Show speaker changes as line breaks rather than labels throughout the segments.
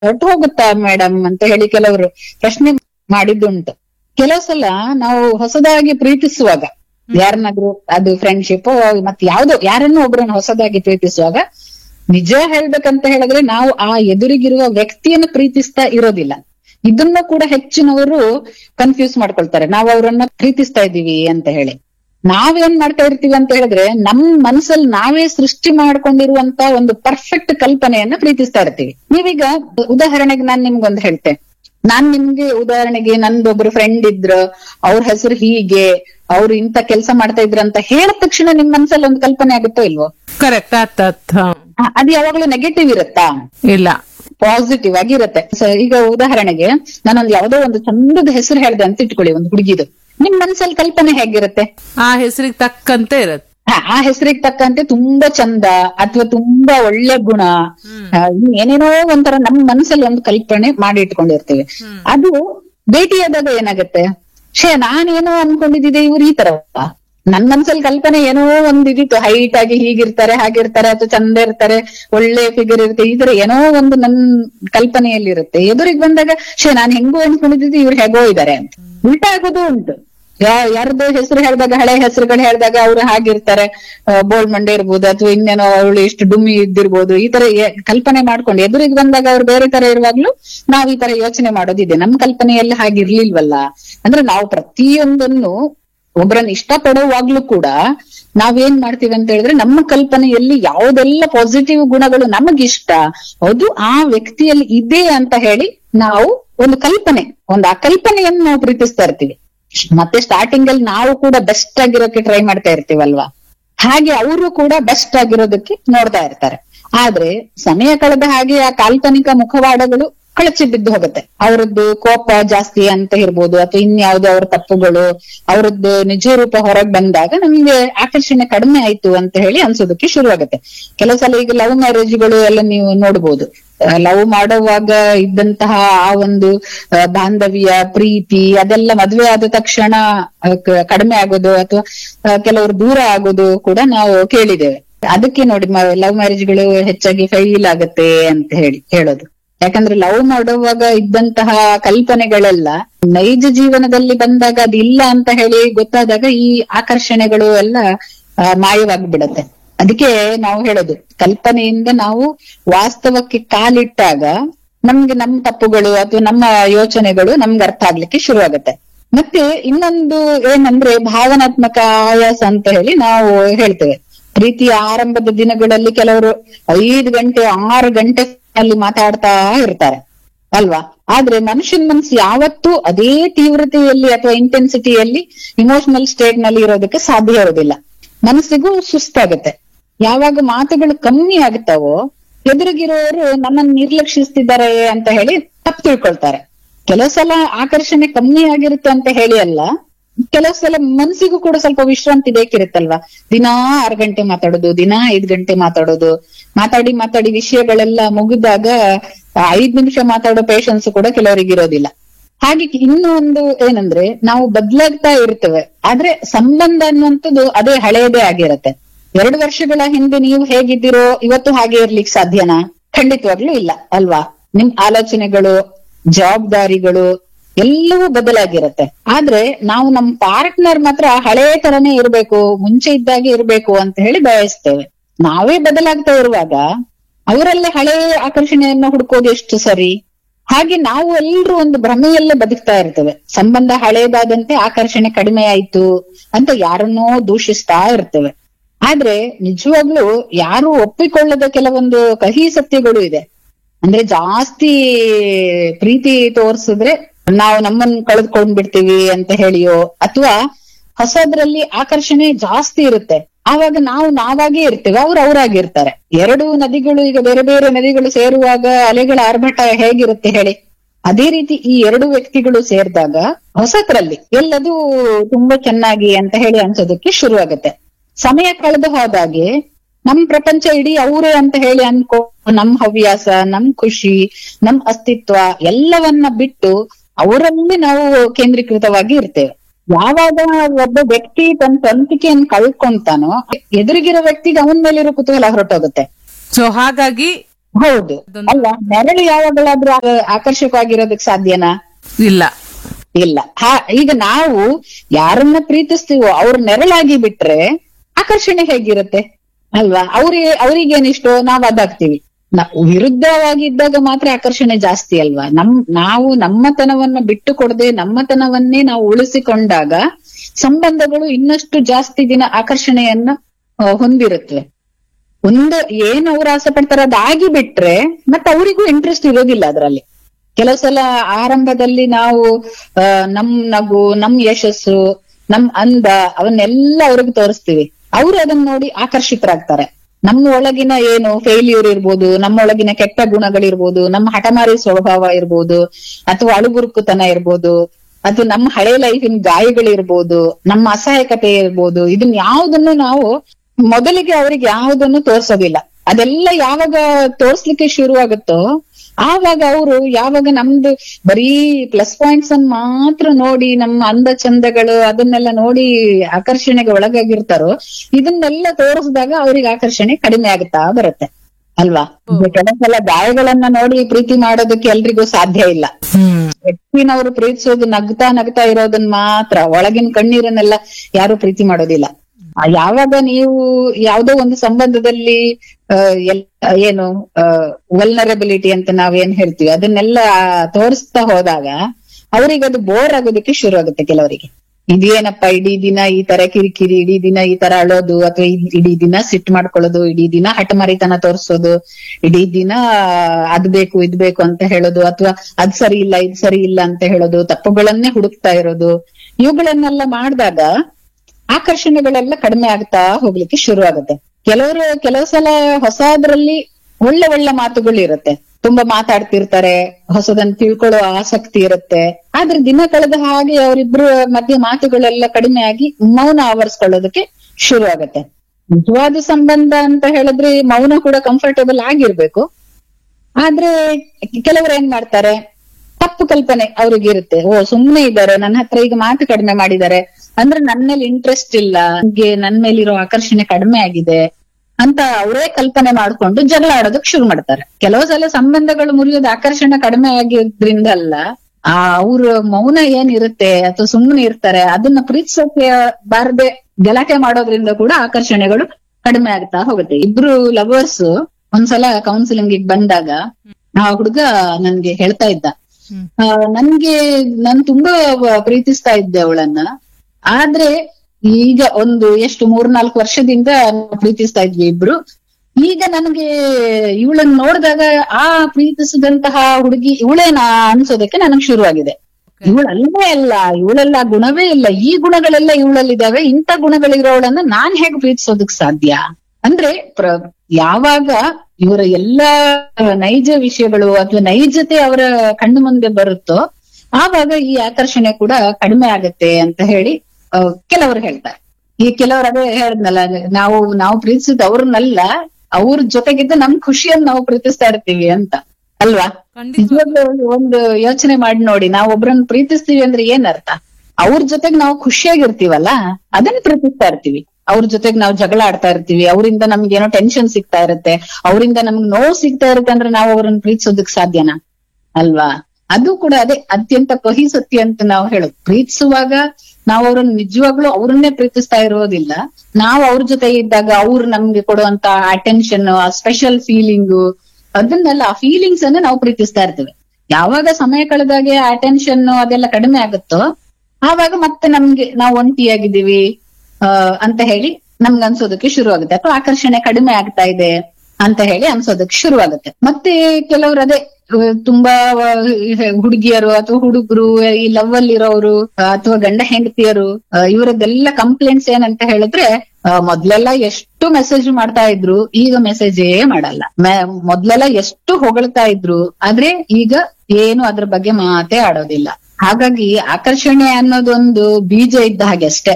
ಹೊರಟು ಹೋಗುತ್ತಾ ಮೇಡಮ್ ಅಂತ ಹೇಳಿ ಕೆಲವರು ಪ್ರಶ್ನೆ ಮಾಡಿದ್ದುಂಟು ಕೆಲವು ಸಲ ನಾವು ಹೊಸದಾಗಿ ಪ್ರೀತಿಸುವಾಗ ಯಾರನ್ನಾದ್ರೂ ಅದು ಫ್ರೆಂಡ್ಶಿಪ್ ಮತ್ತೆ ಯಾವ್ದೋ ಯಾರನ್ನೋ ಒಬ್ಬರನ್ನ ಹೊಸದಾಗಿ ಪ್ರೀತಿಸುವಾಗ ನಿಜ ಹೇಳ್ಬೇಕಂತ ಹೇಳಿದ್ರೆ ನಾವು ಆ ಎದುರಿಗಿರುವ ವ್ಯಕ್ತಿಯನ್ನು ಪ್ರೀತಿಸ್ತಾ ಇರೋದಿಲ್ಲ ಇದನ್ನ ಕೂಡ ಹೆಚ್ಚಿನವರು ಕನ್ಫ್ಯೂಸ್ ಮಾಡ್ಕೊಳ್ತಾರೆ ನಾವು ಅವರನ್ನ ಪ್ರೀತಿಸ್ತಾ ಇದ್ದೀವಿ ಅಂತ ಹೇಳಿ ನಾವೇನ್ ಮಾಡ್ತಾ ಇರ್ತೀವಿ ಅಂತ ಹೇಳಿದ್ರೆ ನಮ್ ಮನಸ್ಸಲ್ಲಿ ನಾವೇ ಸೃಷ್ಟಿ ಮಾಡ್ಕೊಂಡಿರುವಂತ ಒಂದು ಪರ್ಫೆಕ್ಟ್ ಕಲ್ಪನೆಯನ್ನ ಪ್ರೀತಿಸ್ತಾ ಇರ್ತೀವಿ ನೀವೀಗ ಉದಾಹರಣೆಗೆ ನಾನ್ ನಿಮ್ಗೊಂದು ಹೇಳ್ತೆ ನಾನ್ ನಿಮ್ಗೆ ಉದಾಹರಣೆಗೆ ನಂದೊಬ್ರು ಫ್ರೆಂಡ್ ಇದ್ರ ಅವ್ರ ಹೆಸರು ಹೀಗೆ ಅವ್ರು ಇಂತ ಕೆಲಸ ಮಾಡ್ತಾ ಇದ್ರ ಅಂತ ಹೇಳಿದ ತಕ್ಷಣ ನಿಮ್ ಮನ್ಸಲ್ಲಿ ಒಂದು ಕಲ್ಪನೆ ಆಗುತ್ತೋ ಇಲ್ವೋ
ಕರೆಕ್ಟ್ ಆತ್ ಆತ್ ಹ.
ಆ, ಅದು ಯಾವಾಗ್ಲೂ ನೆಗೆಟಿವ್ ಇರುತ್ತಾ
ಇಲ್ಲ
ಪಾಸಿಟಿವ್ ಆಗಿರುತ್ತೆ So, ಈಗ ಉದಾಹರಣೆಗೆ ನಾನೊಂದು ಯಾವ್ದೋ ಒಂದು ಚಂದದ ಹೆಸರು ಹೇಳ್ದೆ ಅಂತ ಇಟ್ಕೊಳ್ಳಿ ಒಂದು ಹುಡುಗಿದು ನಿಮ್ ಮನ್ಸಲ್ಲಿ ಕಲ್ಪನೆ ಹೇಗಿರುತ್ತೆ
ಆ ಹೆಸರಿಗೆ ತಕ್ಕಂತೆ ಇರತ್ತೆ
ಆ, ಆ ಹೆಸರಿಗೆ ತಕ್ಕಂತೆ ತುಂಬಾ ಚಂದ ಅಥವಾ ತುಂಬಾ ಒಳ್ಳೆ ಗುಣ ಆ, ಇನ್ ಏನೇನೋ ಒಂಥರ ನಮ್ ಮನಸ್ಸಲ್ಲಿ ಒಂದು ಕಲ್ಪನೆ ಮಾಡಿ ಇಟ್ಕೊಂಡಿರ್ತೀವಿ ಅದು ಭೇಟಿಯಾದಾಗ ಏನಾಗುತ್ತೆ ಶೇ ನಾನೇನೋ ಅನ್ಕೊಂಡಿದ್ದೆ ಇವ್ರು ಈ ತರ ನನ್ ಮನ್ಸಲ್ಲಿ ಕಲ್ಪನೆ ಏನೋ ಒಂದ್ ಇದಿತ್ತು ಹೈಟ್ ಆಗಿ ಹೀಗಿರ್ತಾರೆ ಹಾಗಿರ್ತಾರೆ ಅಥವಾ ಚಂದ ಇರ್ತಾರೆ ಒಳ್ಳೆ ಫಿಗರ್ ಇರುತ್ತೆ ಈ ತರ ಏನೋ ಒಂದು ನನ್ ಕಲ್ಪನೆಯಲ್ಲಿ ಇರುತ್ತೆ ಎದುರಿಗೆ ಬಂದಾಗ ಶೇ ನಾನ್ ಹೆಂಗೋ ಅನ್ಕೊಂಡಿದ್ದೆ ಇವ್ರು ಹೇಗೋ ಇದಾರೆ ಅಂತ ಉಲ್ಟಾ ಆಗೋದು ಉಂಟು ಯಾ- ಯಾರ್ದು ಹೆಸರು ಹೇಳಿದಾಗ ಹಳೆ ಹೆಸರುಗಳು ಹೇಳಿದಾಗ ಅವ್ರು ಹಾಗಿರ್ತಾರೆ ಬೋಲ್ಡ್ ಮಂಡೆ ಇರ್ಬೋದು ಅಥವಾ ಇನ್ನೇನೋ ಅವಳು ಇಷ್ಟು ಡುಮ್ಮಿ ಇದ್ದಿರ್ಬೋದು ಈ ತರ ಎ- ಕಲ್ಪನೆ ಮಾಡ್ಕೊಂಡು ಎದುರಿಗೆ ಬಂದಾಗ ಅವ್ರು ಬೇರೆ ತರ ಇರುವಾಗ್ಲೂ ನಾವ್ ಈ ತರ ಯೋಚನೆ ಮಾಡೋದಿದೆ ನಮ್ ಕಲ್ಪನೆಯಲ್ಲಿ ಹಾಗಿರ್ಲಿಲ್ವಲ್ಲ ಅಂದ್ರೆ ನಾವು ಪ್ರತಿಯೊಂದನ್ನು ಒಬ್ಬರನ್ನ ಇಷ್ಟಪಡುವಾಗ್ಲೂ ಕೂಡ ನಾವೇನ್ ಮಾಡ್ತೀವಿ ಅಂತ ಹೇಳಿದ್ರೆ ನಮ್ಮ ಕಲ್ಪನೆಯಲ್ಲಿ ಯಾವುದೆಲ್ಲ ಪಾಸಿಟಿವ್ ಗುಣಗಳು ನಮಗಿಷ್ಟ ಅದು ಆ ವ್ಯಕ್ತಿಯಲ್ಲಿ ಇದೆ ಅಂತ ಹೇಳಿ ನಾವು ಒಂದು ಕಲ್ಪನೆ ಒಂದು ಆ ಕಲ್ಪನೆಯನ್ನು ನಾವು ಪ್ರೀತಿಸ್ತಾ ಇರ್ತೀವಿ ಮತ್ತೆ ಸ್ಟಾರ್ಟಿಂಗ್ ಅಲ್ಲಿ ನಾವು ಕೂಡ ಬೆಸ್ಟ್ ಆಗಿರೋಕೆ ಟ್ರೈ ಮಾಡ್ತಾ ಇರ್ತೀವಲ್ವಾ ಹಾಗೆ ಅವರು ಕೂಡ ಬೆಸ್ಟ್ ಆಗಿರೋದಕ್ಕೆ ನೋಡ್ತಾ ಇರ್ತಾರೆ ಆದ್ರೆ ಸಮಯ ಕಳೆದ ಹಾಗೆ ಆ ಕಾಲ್ಪನಿಕ ಮುಖವಾಡಗಳು ಕಳಚಿ ಬಿದ್ದು ಹೋಗುತ್ತೆ ಅವರದ್ದು ಕೋಪ ಜಾಸ್ತಿ ಅಂತ ಇರ್ಬೋದು ಅಥವಾ ಇನ್ಯಾವುದೋ ಅವ್ರ ತಪ್ಪುಗಳು ಅವರದ್ದು ನಿಜ ರೂಪ ಹೊರಗ್ ಬಂದಾಗ ನಮ್ಗೆ ಆಕರ್ಷಣೆ ಕಡಿಮೆ ಆಯ್ತು ಅಂತ ಹೇಳಿ ಅನ್ಸೋದಕ್ಕೆ ಶುರುವಾಗುತ್ತೆ ಕೆಲವು ಸಲ ಈಗ ಲವ್ ಮ್ಯಾರೇಜ್ಗಳು ಎಲ್ಲ ನೀವು ನೋಡ್ಬೋದು ಲವ್ ಮಾಡುವಾಗ ಇದ್ದಂತಹ ಆ ಒಂದು ಆ, ಬಾಂಧವ್ಯ ಪ್ರೀತಿ ಅದೆಲ್ಲ ಮದ್ವೆ ಆದ ತಕ್ಷಣ ಆ, ಕ- ಕಡಿಮೆ ಆಗೋದು ಅಥವಾ ಕೆಲವರು ದೂರ ಆಗೋದು ಕೂಡ ನಾವು ಕೇಳಿದ್ದೇವೆ ಅದಕ್ಕೆ ನೋಡಿ ಲವ್ ಮ್ಯಾರೇಜ್ಗಳು ಹೆಚ್ಚಾಗಿ ಫೈಲ್ ಆಗತ್ತೆ ಅಂತ ಹೇಳಿ ಹೇಳೋದು ಯಾಕಂದ್ರೆ ಲವ್ ಮಾಡುವಾಗ ಇದ್ದಂತಹ ಕಲ್ಪನೆಗಳೆಲ್ಲ ನೈಜ ಜೀವನದಲ್ಲಿ ಬಂದಾಗ ಅದಿಲ್ಲ ಅಂತ ಹೇಳಿ ಗೊತ್ತಾದಾಗ ಈ ಆಕರ್ಷಣೆಗಳು ಎಲ್ಲ ಆ, ಮಾಯವಾಗಿ ಅದಕ್ಕೆ ನಾವು ಹೇಳೋದು ಕಲ್ಪನೆಯಿಂದ ನಾವು ವಾಸ್ತವಕ್ಕೆ ಕಾಲಿಟ್ಟಾಗ ನಮ್ಗೆ ನಮ್ಮ ತಪ್ಪುಗಳು ಅಥವಾ ನಮ್ಮ ಯೋಚನೆಗಳು ನಮ್ಗೆ ಅರ್ಥ ಆಗ್ಲಿಕ್ಕೆ ಶುರುವಾಗುತ್ತೆ ಮತ್ತೆ ಇನ್ನೊಂದು ಏನಂದ್ರೆ ಭಾವನಾತ್ಮಕ ಆಯಾಸ ಅಂತ ಹೇಳಿ ನಾವು ಹೇಳ್ತೇವೆ ಪ್ರೀತಿಯ ಆರಂಭದ ದಿನಗಳಲ್ಲಿ ಕೆಲವರು ಐದು ಗಂಟೆ ಆರು ಗಂಟೆ ಅಲ್ಲಿ ಮಾತಾಡ್ತಾ ಇರ್ತಾರೆ ಅಲ್ವಾ ಆದ್ರೆ ಮನುಷ್ಯನ ಮನಸ್ಸು ಯಾವತ್ತೂ ಅದೇ ತೀವ್ರತೆಯಲ್ಲಿ ಅಥವಾ ಇಂಟೆನ್ಸಿಟಿಯಲ್ಲಿ ಇಮೋಷನಲ್ ಸ್ಟೇಟ್ ನಲ್ಲಿ ಇರೋದಕ್ಕೆ ಸಾಧ್ಯ ಇರೋದಿಲ್ಲ ಮನಸ್ಸಿಗೂ ಸುಸ್ತಾಗುತ್ತೆ ಯಾವಾಗ ಮಾತುಗಳು ಕಮ್ಮಿ ಆಗುತ್ತಾವೋ ಎದುರಿಗಿರೋರು ನಮ್ಮನ್ನ ನಿರ್ಲಕ್ಷಿಸ್ತಿದ್ದಾರೆ ಅಂತ ಹೇಳಿ ತಪ್ಪು ತಿಳ್ಕೊಳ್ತಾರೆ ಕೆಲವು ಸಲ ಆಕರ್ಷಣೆ ಕಮ್ಮಿ ಆಗಿರುತ್ತೆ ಅಂತ ಹೇಳಿ ಅಲ್ಲ ಕೆಲವು ಸಲ ಮನ್ಸಿಗೂ ಕೂಡ ಸ್ವಲ್ಪ ವಿಶ್ರಾಂತಿ ಬೇಕಿರುತ್ತಲ್ವಾ ದಿನಾ ಆರು ಗಂಟೆ ಮಾತಾಡೋದು ದಿನಾ ಐದ್ ಗಂಟೆ ಮಾತಾಡೋದು ಮಾತಾಡಿ ಮಾತಾಡಿ ವಿಷಯಗಳೆಲ್ಲ ಮುಗಿದಾಗ ಆ ಐದ್ ನಿಮಿಷ ಮಾತಾಡೋ ಪೇಷನ್ಸ್ ಕೂಡ ಕೆಲವರಿಗೆ ಇರೋದಿಲ್ಲ ಹಾಗೆ ಇನ್ನೂ ಒಂದು ಏನಂದ್ರೆ ನಾವು ಬದ್ಲಾಗ್ತಾ ಇರ್ತೇವೆ ಆದ್ರೆ ಸಂಬಂಧ ಅನ್ನುವಂಥದ್ದು ಅದೇ ಹಳೆಯದೇ ಆಗಿರತ್ತೆ ಎರಡು ವರ್ಷಗಳ ಹಿಂದೆ ನೀವು ಹೇಗಿದ್ದೀರೋ ಇವತ್ತು ಹಾಗೆ ಇರ್ಲಿಕ್ಕೆ ಸಾಧ್ಯನಾ ಖಂಡಿತವಾಗ್ಲೂ ಇಲ್ಲ ಅಲ್ವಾ ನಿಮ್ ಆಲೋಚನೆಗಳು ಜವಾಬ್ದಾರಿಗಳು ಎಲ್ಲವೂ ಬದಲಾಗಿರತ್ತೆ ಆದ್ರೆ ನಾವು ನಮ್ ಪಾರ್ಟ್ನರ್ ಮಾತ್ರ ಹಳೇ ತರನೇ ಇರ್ಬೇಕು ಮುಂಚೆ ಇದ್ದಾಗೆ ಇರ್ಬೇಕು ಅಂತ ಹೇಳಿ ಬಯಸ್ತೇವೆ ನಾವೇ ಬದಲಾಗ್ತಾ ಇರುವಾಗ ಅವರಲ್ಲೇ ಹಳೆ ಆಕರ್ಷಣೆಯನ್ನು ಹುಡುಕೋದು ಎಷ್ಟು ಸರಿ ಹಾಗೆ ನಾವು ಎಲ್ರೂ ಒಂದು ಭ್ರಮೆಯಲ್ಲೇ ಬದುಕ್ತಾ ಇರ್ತೇವೆ ಸಂಬಂಧ ಹಳೇದಾದಂತೆ ಆಕರ್ಷಣೆ ಕಡಿಮೆ ಆಯ್ತು ಅಂತ ಯಾರನ್ನೋ ದೂಷಿಸ್ತಾ ಇರ್ತೇವೆ ಆದ್ರೆ ನಿಜವಾಗ್ಲೂ ಯಾರು ಒಪ್ಪಿಕೊಳ್ಳದ ಕೆಲವೊಂದು ಕಹಿ ಸತ್ಯಗಳು ಇದೆ ಅಂದ್ರೆ ಜಾಸ್ತಿ ಪ್ರೀತಿ ತೋರ್ಸಿದ್ರೆ ನಾವು ನಮ್ಮನ್ನ ಕಳೆದುಕೊಂಡ್ ಬಿಡ್ತೀವಿ ಅಂತ ಹೇಳಿಯೋ ಅಥವಾ ಹೊಸದ್ರಲ್ಲಿ ಆಕರ್ಷಣೆ ಜಾಸ್ತಿ ಇರುತ್ತೆ ಆವಾಗ ನಾವು ನಾವಾಗೇ ಇರ್ತೇವೆ ಅವ್ರು ಅವರಾಗಿರ್ತಾರೆ ಎರಡು ನದಿಗಳು ಈಗ ಬೇರೆ ಬೇರೆ ನದಿಗಳು ಸೇರುವಾಗ ಅಲೆಗಳ ಆರ್ಭಟ ಹೇಗಿರುತ್ತೆ ಹೇಳಿ ಅದೇ ರೀತಿ ಈ ಎರಡು ವ್ಯಕ್ತಿಗಳು ಸೇರಿದಾಗ ಹೊಸತ್ರಲ್ಲಿ ಎಲ್ಲದೂ ತುಂಬಾ ಚೆನ್ನಾಗಿ ಅಂತ ಹೇಳಿ ಅನ್ಸೋದಕ್ಕೆ ಶುರುವಾಗುತ್ತೆ ಸಮಯ ಕಳೆದು ಹೋದಾಗೆ ನಮ್ ಪ್ರಪಂಚ ಇಡೀ ಅವರೇ ಅಂತ ಹೇಳಿ ಅನ್ಕೋ ನಮ್ ಹವ್ಯಾಸ ನಮ್ ಖುಷಿ ನಮ್ ಅಸ್ತಿತ್ವ ಎಲ್ಲವನ್ನ ಬಿಟ್ಟು ಅವರಲ್ಲಿ ನಾವು ಕೇಂದ್ರೀಕೃತವಾಗಿ ಇರ್ತೇವೆ ಯಾವಾಗ ಒಬ್ಬ ವ್ಯಕ್ತಿ ತನ್ನ ಸ್ವಂತಿಕೆಯನ್ನು ಕಳ್ಕೊಂತಾನೋ ಎದುರಿಗಿರೋ ವ್ಯಕ್ತಿಗೆ ಅವನ ಮೇಲಿರೋ ಕುತೂಹಲ ಹೊರಟೋಗುತ್ತೆ
ಸೊ ಹಾಗಾಗಿ
ಹೌದು ಅಲ್ಲ ನೆರಳು ಯಾವಾಗಲಾದ್ರೂ ಆ- ಆಕರ್ಷಕವಾಗಿರೋದಕ್ಕೆ ಸಾಧ್ಯನಾ
ಇಲ್ಲ
ಇಲ್ಲ ಹಾ ಈಗ ನಾವು ಯಾರನ್ನ ಪ್ರೀತಿಸ್ತೀವೋ ಅವ್ರ ನೆರಳಾಗಿ ಬಿಟ್ರೆ ಆಕರ್ಷಣೆ ಹೇಗಿರುತ್ತೆ ಅಲ್ವಾ ಅವ್ರಿಗೆ ಅವ್ರಿಗೇನಿಷ್ಟೋ ನಾವ್ ಅದಾಗ್ತೀವಿ ನ- ವಿರುದ್ಧವಾಗಿದ್ದಾಗ ಮಾತ್ರ ಆಕರ್ಷಣೆ ಜಾಸ್ತಿ ಅಲ್ವಾ ನಮ್ ನಾವು ನಮ್ಮತನವನ್ನ ಬಿಟ್ಟು ಕೊಡದೆ ನಮ್ಮತನವನ್ನೇ ನಾವು ಉಳಿಸಿಕೊಂಡಾಗ ಸಂಬಂಧಗಳು ಇನ್ನಷ್ಟು ಜಾಸ್ತಿ ದಿನ ಆಕರ್ಷಣೆಯನ್ನ ಆ, ಹೊಂದಿರುತ್ತವೆ ಒಂದು ಏನ್ ಅವ್ರು ಆಸೆ ಪಡ್ತಾರ ಅದಾಗಿ ಬಿಟ್ರೆ ಮತ್ತೆ ಅವರಿಗೂ ಇಂಟ್ರೆಸ್ಟ್ ಇರೋದಿಲ್ಲ ಅದರಲ್ಲಿ ಕೆಲವು ಸಲ ಆರಂಭದಲ್ಲಿ ನಾವು ಆ, ನಮ್ ನಗು ನಮ್ ಯಶಸ್ಸು ನಮ್ ಅಂದ ಅವನ್ನೆಲ್ಲ ಅವ್ರಿಗೆ ತೋರಿಸ್ತೀವಿ ಅವ್ರು ಅದನ್ನ ನೋಡಿ ಆಕರ್ಷಿತರಾಗ್ತಾರೆ ನಮ್ಮ ಒಳಗಿನ ಏನು ಫೇಲ್ಯೂರ್ ಇರ್ಬೋದು ನಮ್ಮ ಒಳಗಿನ ಕೆಟ್ಟ ಗುಣಗಳಿರ್ಬೋದು ನಮ್ಮ ಹಠಮಾರಿ ಸ್ವಭಾವ ಇರ್ಬೋದು ಅಥವಾ ಅಳುಬುರುಕುತನ ಇರ್ಬೋದು ಅಥವಾ ನಮ್ಮ ಹಳೆ ಲೈಫಿನ ಗಾಯಗಳಿರ್ಬೋದು ನಮ್ಮ ಅಸಹಾಯಕತೆ ಇರ್ಬೋದು ಇದನ್ನ ಯಾವುದನ್ನು ನಾವು ಮೊದಲಿಗೆ ಅವ್ರಿಗೆ ಯಾವುದನ್ನು ತೋರ್ಸೋದಿಲ್ಲ ಅದೆಲ್ಲ ಯಾವಾಗ ತೋರ್ಸ್ಲಿಕ್ಕೆ ಶುರು ಆಗುತ್ತೋ ಆವಾಗ ಅವರು ಯಾವಾಗ ನಮ್ದು ಬರೀ ಪ್ಲಸ್ ಪಾಯಿಂಟ್ಸ್ ಅನ್ನ ಮಾತ್ರ ನೋಡಿ ನಮ್ಮ ಅಂದ ಚಂದಗಳು ಅದನ್ನೆಲ್ಲ ನೋಡಿ ಆಕರ್ಷಣೆಗೆ ಒಳಗಾಗಿರ್ತಾರೋ ಇದನ್ನೆಲ್ಲ ತೋರಿಸಿದಾಗ ಅವ್ರಿಗೆ ಆಕರ್ಷಣೆ ಕಡಿಮೆ ಆಗುತ್ತಾ ಬರುತ್ತೆ ಅಲ್ವಾ ಈಗ ಕೆಲವು ಸಲ ಗಾಯಗಳನ್ನ ನೋಡಿ ಪ್ರೀತಿ ಮಾಡೋದಕ್ಕೆ ಎಲ್ರಿಗೂ ಸಾಧ್ಯ ಇಲ್ಲ
ಹ್ಮ್
ವ್ಯಕ್ತಿನವರು ಪ್ರೀತಿಸೋದು ನಗ್ತಾ ನಗ್ತಾ ಇರೋದನ್ನ ಮಾತ್ರ ಒಳಗಿನ ಕಣ್ಣೀರನ್ನೆಲ್ಲ ಯಾರು ಪ್ರೀತಿ ಮಾಡೋದಿಲ್ಲ ಆ, ಯಾವಾಗ ನೀವು ಯಾವುದೋ ಒಂದು ಸಂಬಂಧದಲ್ಲಿ ಆ, ಎಲ್- ಏನು ವಲ್ನರಬಿಲಿಟಿ ಅಂತ ನಾವೇನ್ ಹೇಳ್ತೀವಿ ಅದನ್ನೆಲ್ಲ ತೋರಿಸ್ತಾ ಹೋದಾಗ ಅವರಿಗೆ ಅದು ಬೋರ್ ಆಗೋದಕ್ಕೆ ಶುರು ಆಗುತ್ತೆ ಕೆಲವರಿಗೆ ಇದೇನಪ್ಪ ಇಡೀ ದಿನ ಈ ತರ ಕಿರಿಕಿರಿ ಇಡೀ ದಿನ ಈ ತರ ಅಳೋದು ಅಥವಾ ಇಡೀ ದಿನ ಸಿಟ್ ಮಾಡ್ಕೊಳ್ಳೋದು ಇಡೀ ದಿನ ಹಠಮಾರಿತನ ತೋರಿಸೋದು ಇಡೀ ದಿನ ಅದ್ ಬೇಕು ಇದ್ ಬೇಕು ಅಂತ ಹೇಳೋದು ಅಥವಾ ಅದ್ ಸರಿ ಇಲ್ಲ ಇದ್ ಸರಿ ಇಲ್ಲ ಅಂತ ಹೇಳೋದು ತಪ್ಪುಗಳನ್ನೇ ಹುಡುಕ್ತಾ ಇರೋದು ಇವುಗಳನ್ನೆಲ್ಲ ಮಾಡಿದಾಗ ಆಕರ್ಷಣೆಗಳೆಲ್ಲ ಕಡಿಮೆ ಆಗ್ತಾ ಹೋಗ್ಲಿಕ್ಕೆ ಶುರು ಆಗುತ್ತೆ ಕೆಲವರು ಕೆಲವು ಸಲ ಹೊಸದ್ರಲ್ಲಿ ಒಳ್ಳೆ ಒಳ್ಳೆ ಮಾತುಗಳು ಇರುತ್ತೆ ತುಂಬಾ ಮಾತಾಡ್ತಿರ್ತಾರೆ ಹೊಸದನ್ನ ತಿಳ್ಕೊಳ್ಳೋ ಆಸಕ್ತಿ ಇರುತ್ತೆ ಆದ್ರೆ ದಿನ ಕಳೆದ ಹಾಗೆ ಅವರಿಬ್ರು ಮಧ್ಯೆ ಮಾತುಗಳೆಲ್ಲ ಕಡಿಮೆ ಆಗಿ ಮೌನ ಆವರಿಸ್ಕೊಳ್ಳೋದಕ್ಕೆ ಶುರು ಆಗತ್ತೆ ನಿಜವಾದ ಸಂಬಂಧ ಅಂತ ಹೇಳಿದ್ರೆ ಮೌನ ಕೂಡ ಕಂಫರ್ಟೇಬಲ್ ಆಗಿರ್ಬೇಕು ಆದ್ರೆ ಕೆಲವರು ಏನ್ ಮಾಡ್ತಾರೆ ತಪ್ಪು ಕಲ್ಪನೆ ಅವ್ರಿಗೆ ಇರುತ್ತೆ ಓ ಸುಮ್ನೆ ಇದ್ದಾರೆ ನನ್ನ ಹತ್ರ ಈಗ ಮಾತು ಕಡಿಮೆ ಮಾಡಿದ್ದಾರೆ ಅಂದ್ರೆ ನನ್ ಮೇಲೆ ಇಂಟ್ರೆಸ್ಟ್ ಇಲ್ಲ ನನ್ಗೆ ನನ್ ಮೇಲಿರೋ ಆಕರ್ಷಣೆ ಕಡಿಮೆ ಆಗಿದೆ ಅಂತ ಅವರೇ ಕಲ್ಪನೆ ಮಾಡ್ಕೊಂಡು ಜಗಳ ಆಡೋದಕ್ ಶುರು ಮಾಡ್ತಾರೆ ಕೆಲವು ಸಲ ಸಂಬಂಧಗಳು ಮುರಿಯೋದು ಆಕರ್ಷಣೆ ಕಡಿಮೆ ಆಗಿದ್ರಿಂದ ಅಲ್ಲ ಆ ಅವ್ರ ಮೌನ ಏನಿರುತ್ತೆ ಅಥವಾ ಸುಮ್ಮನೆ ಇರ್ತಾರೆ ಅದನ್ನ ಪ್ರೀತಿಸೋಕೆ ಬಾರದೆ ಗಲಾಟೆ ಮಾಡೋದ್ರಿಂದ ಕೂಡ ಆಕರ್ಷಣೆಗಳು ಕಡಿಮೆ ಆಗ್ತಾ ಹೋಗುತ್ತೆ ಇಬ್ರು ಲವರ್ಸ್ ಒಂದ್ಸಲ ಕೌನ್ಸಿಲಿಂಗ್ ಬಂದಾಗ ಆ ಹುಡುಗ ನನ್ಗೆ ಹೇಳ್ತಾ ಇದ್ದ
ಹ್ಮ್.
ಆ, ನನ್ಗೆ ನಾನ್ ತುಂಬಾ ಪ್ರೀತಿಸ್ತಾ ಇದ್ದೆ ಅವಳನ್ನ ಆದ್ರೆ ಈಗ ಒಂದು ಎಷ್ಟು ಮೂರ್ನಾಲ್ಕು ವರ್ಷದಿಂದ ನಾವ್ ಪ್ರೀತಿಸ್ತಾ ಇದ್ವಿ ಇಬ್ರು ಈಗ ನನಗೆ ಇವಳನ್ನ ನೋಡಿದಾಗ ಆ ಪ್ರೀತಿಸಿದಂತಹ ಹುಡುಗಿ ಇವಳೇನಾ ಅನ್ಸೋದಕ್ಕೆ ನನಗ್ ಶುರುವಾಗಿದೆ ಇವಳಲ್ಲೇ ಅಲ್ಲ ಇವಳೆಲ್ಲ ಗುಣವೇ ಇಲ್ಲ ಈ ಗುಣಗಳೆಲ್ಲ ಇವಳಲ್ಲಿದ್ದಾವೆ ಇಂಥ ಗುಣಗಳಿರೋವಳನ್ನ ನಾನ್ ಹೇಗ್ ಪ್ರೀತಿಸೋದಕ್ ಸಾಧ್ಯ ಅಂದ್ರೆ ಪ್ರ- ಯಾವಾಗ ಇವರ ಎಲ್ಲಾ ನೈಜ ವಿಷಯಗಳು ಅಥವಾ ನೈಜತೆ ಅವರ ಕಣ್ಣು ಮುಂದೆ ಬರುತ್ತೋ ಆವಾಗ ಈ ಆಕರ್ಷಣೆ ಕೂಡ ಕಡಿಮೆ ಆಗತ್ತೆ ಅಂತ ಹೇಳಿ ಆ, ಕೆಲವರು ಹೇಳ್ತಾರೆ ಈ ಕೆಲವರು ಅದೇ ಹೇಳಿದ್ನಲ್ಲ ನಾವು ನಾವು ಪ್ರೀತಿಸಿದ ಅವ್ರನ್ನಲ್ಲ ಅವ್ರ ಜೊತೆಗಿದ್ದ ನಮ್ ಖುಷಿಯನ್ನ ನಾವು ಪ್ರೀತಿಸ್ತಾ ಇರ್ತೀವಿ ಅಂತ ಅಲ್ವಾ
ಖಂಡಿತ
ನಿಜವಾಗ್ಲೂ ಒಂದು ಯೋಚನೆ ಮಾಡಿ ನೋಡಿ ನಾವು ಒಬ್ರನ್ನ ಪ್ರೀತಿಸ್ತೀವಿ ಅಂದ್ರೆ ಏನ್ ಅರ್ಥ ಅವ್ರ ಜೊತೆಗ್ ನಾವು ಖುಷಿಯಾಗಿರ್ತೀವಲ್ಲ ಅದನ್ನ ಪ್ರೀತಿಸ್ತಾ ಇರ್ತೀವಿ ಅವ್ರ ಜೊತೆಗ್ ನಾವು ಜಗಳ ಆಡ್ತಾ ಇರ್ತೀವಿ ಅವರಿಂದ ನಮ್ಗೆ ಏನೋ ಟೆನ್ಷನ್ ಸಿಗ್ತಾ ಇರುತ್ತೆ ಅವರಿಂದ ನಮ್ಗೆ ನೋವು ಸಿಗ್ತಾ ಇರುತ್ತೆ ಅಂದ್ರೆ ನಾವು ಅವ್ರನ್ನ ಪ್ರೀತಿಸೋದಕ್ ಸಾಧ್ಯನಾ ಅಲ್ವಾ ಅದು ಕೂಡ ಅದೇ ಅತ್ಯಂತ ಕಹಿ ಸತ್ಯ ಅಂತ ನಾವು ಹೇಳೋದು ಪ್ರೀತಿಸುವಾಗ ನಾವು ಅವ್ರನ್ನ ನಿಜವಾಗ್ಲೂ ಅವ್ರನ್ನೇ ಪ್ರೀತಿಸ್ತಾ ಇರೋದಿಲ್ಲ ನಾವು ಅವ್ರ ಜೊತೆ ಇದ್ದಾಗ ಅವ್ರು ನಮ್ಗೆ ಕೊಡುವಂತ ಅಟೆನ್ಷನ್ ಆ ಸ್ಪೆಷಲ್ ಫೀಲಿಂಗು ಅದನ್ನೆಲ್ಲ ಆ ಫೀಲಿಂಗ್ಸ್ ಅನ್ನ ನಾವು ಪ್ರೀತಿಸ್ತಾ ಇರ್ತೇವೆ ಯಾವಾಗ ಸಮಯ ಕಳೆದಾಗೆ ಅಟೆನ್ಷನ್ ಅದೆಲ್ಲ ಕಡಿಮೆ ಆಗುತ್ತೋ ಆವಾಗ ಮತ್ತೆ ನಮ್ಗೆ ನಾವು ಒಂಟಿಯಾಗಿದ್ದೀವಿ ಆ, ಅಂತ ಹೇಳಿ ನಮ್ಗೆ ಅನ್ಸೋದಕ್ಕೆ ಶುರು ಆಗುತ್ತೆ ಅಥವಾ ಆಕರ್ಷಣೆ ಕಡಿಮೆ ಆಗ್ತಾ ಇದೆ ಅಂತ ಹೇಳಿ ಅನ್ಸೋದಕ್ಕೆ ಶುರು ಆಗುತ್ತೆ ಮತ್ತೆ ಕೆಲವರು ಅದೇ ಆ, ತುಂಬಾ ಆ, ಹುಡುಗಿಯರು ಅಥವಾ ಹುಡುಗರು ಈ ಲವ್ ಅಲ್ಲಿ ಇರೋರು ಅಥವಾ ಗಂಡ ಹೆಂಡತಿಯರು ಇವರದ್ದೆಲ್ಲ ಕಂಪ್ಲೇಂಟ್ಸ್ ಏನಂತ ಹೇಳಿದ್ರೆ ಆ, ಮೊದ್ಲೆಲ್ಲ ಎಷ್ಟು ಮೆಸೇಜ್ ಮಾಡ್ತಾ ಇದ್ರು ಈಗ ಮೆಸೇಜೇ ಮಾಡಲ್ಲ ಮೆ- ಮೊದ್ಲೆಲ್ಲ ಎಷ್ಟು ಹೊಗಳ್ತಾ ಇದ್ರು ಆದ್ರೆ ಈಗ ಏನು ಅದ್ರ ಬಗ್ಗೆ ಮಾತೇ ಆಡೋದಿಲ್ಲ ಹಾಗಾಗಿ ಆಕರ್ಷಣೆ ಅನ್ನೋದೊಂದು ಬೀಜ ಇದ್ದ ಹಾಗೆ ಅಷ್ಟೇ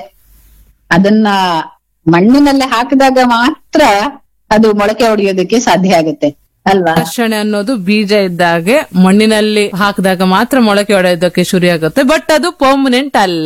ಅದನ್ನ ಮಣ್ಣಿನಲ್ಲಿ ಹಾಕಿದಾಗ ಮಾತ್ರ ಅದು ಮೊಳಕೆ ಹೊಡೆಯೋದಕ್ಕೆ ಸಾಧ್ಯ ಆಗುತ್ತೆ ಅಲ್ವಾ
ಆಕರ್ಷಣೆ ಅನ್ನೋದು ಬೀಜ ಇದ್ದಾಗೆ ಮಣ್ಣಿನಲ್ಲಿ ಹಾಕಿದಾಗ ಮಾತ್ರ ಮೊಳಕೆ ಹೊಡೆಯೋದಕ್ಕೆ ಶುರು ಆಗುತ್ತೆ ಬಟ್ ಅದು ಪರ್ಮನೆಂಟ್ ಅಲ್ಲ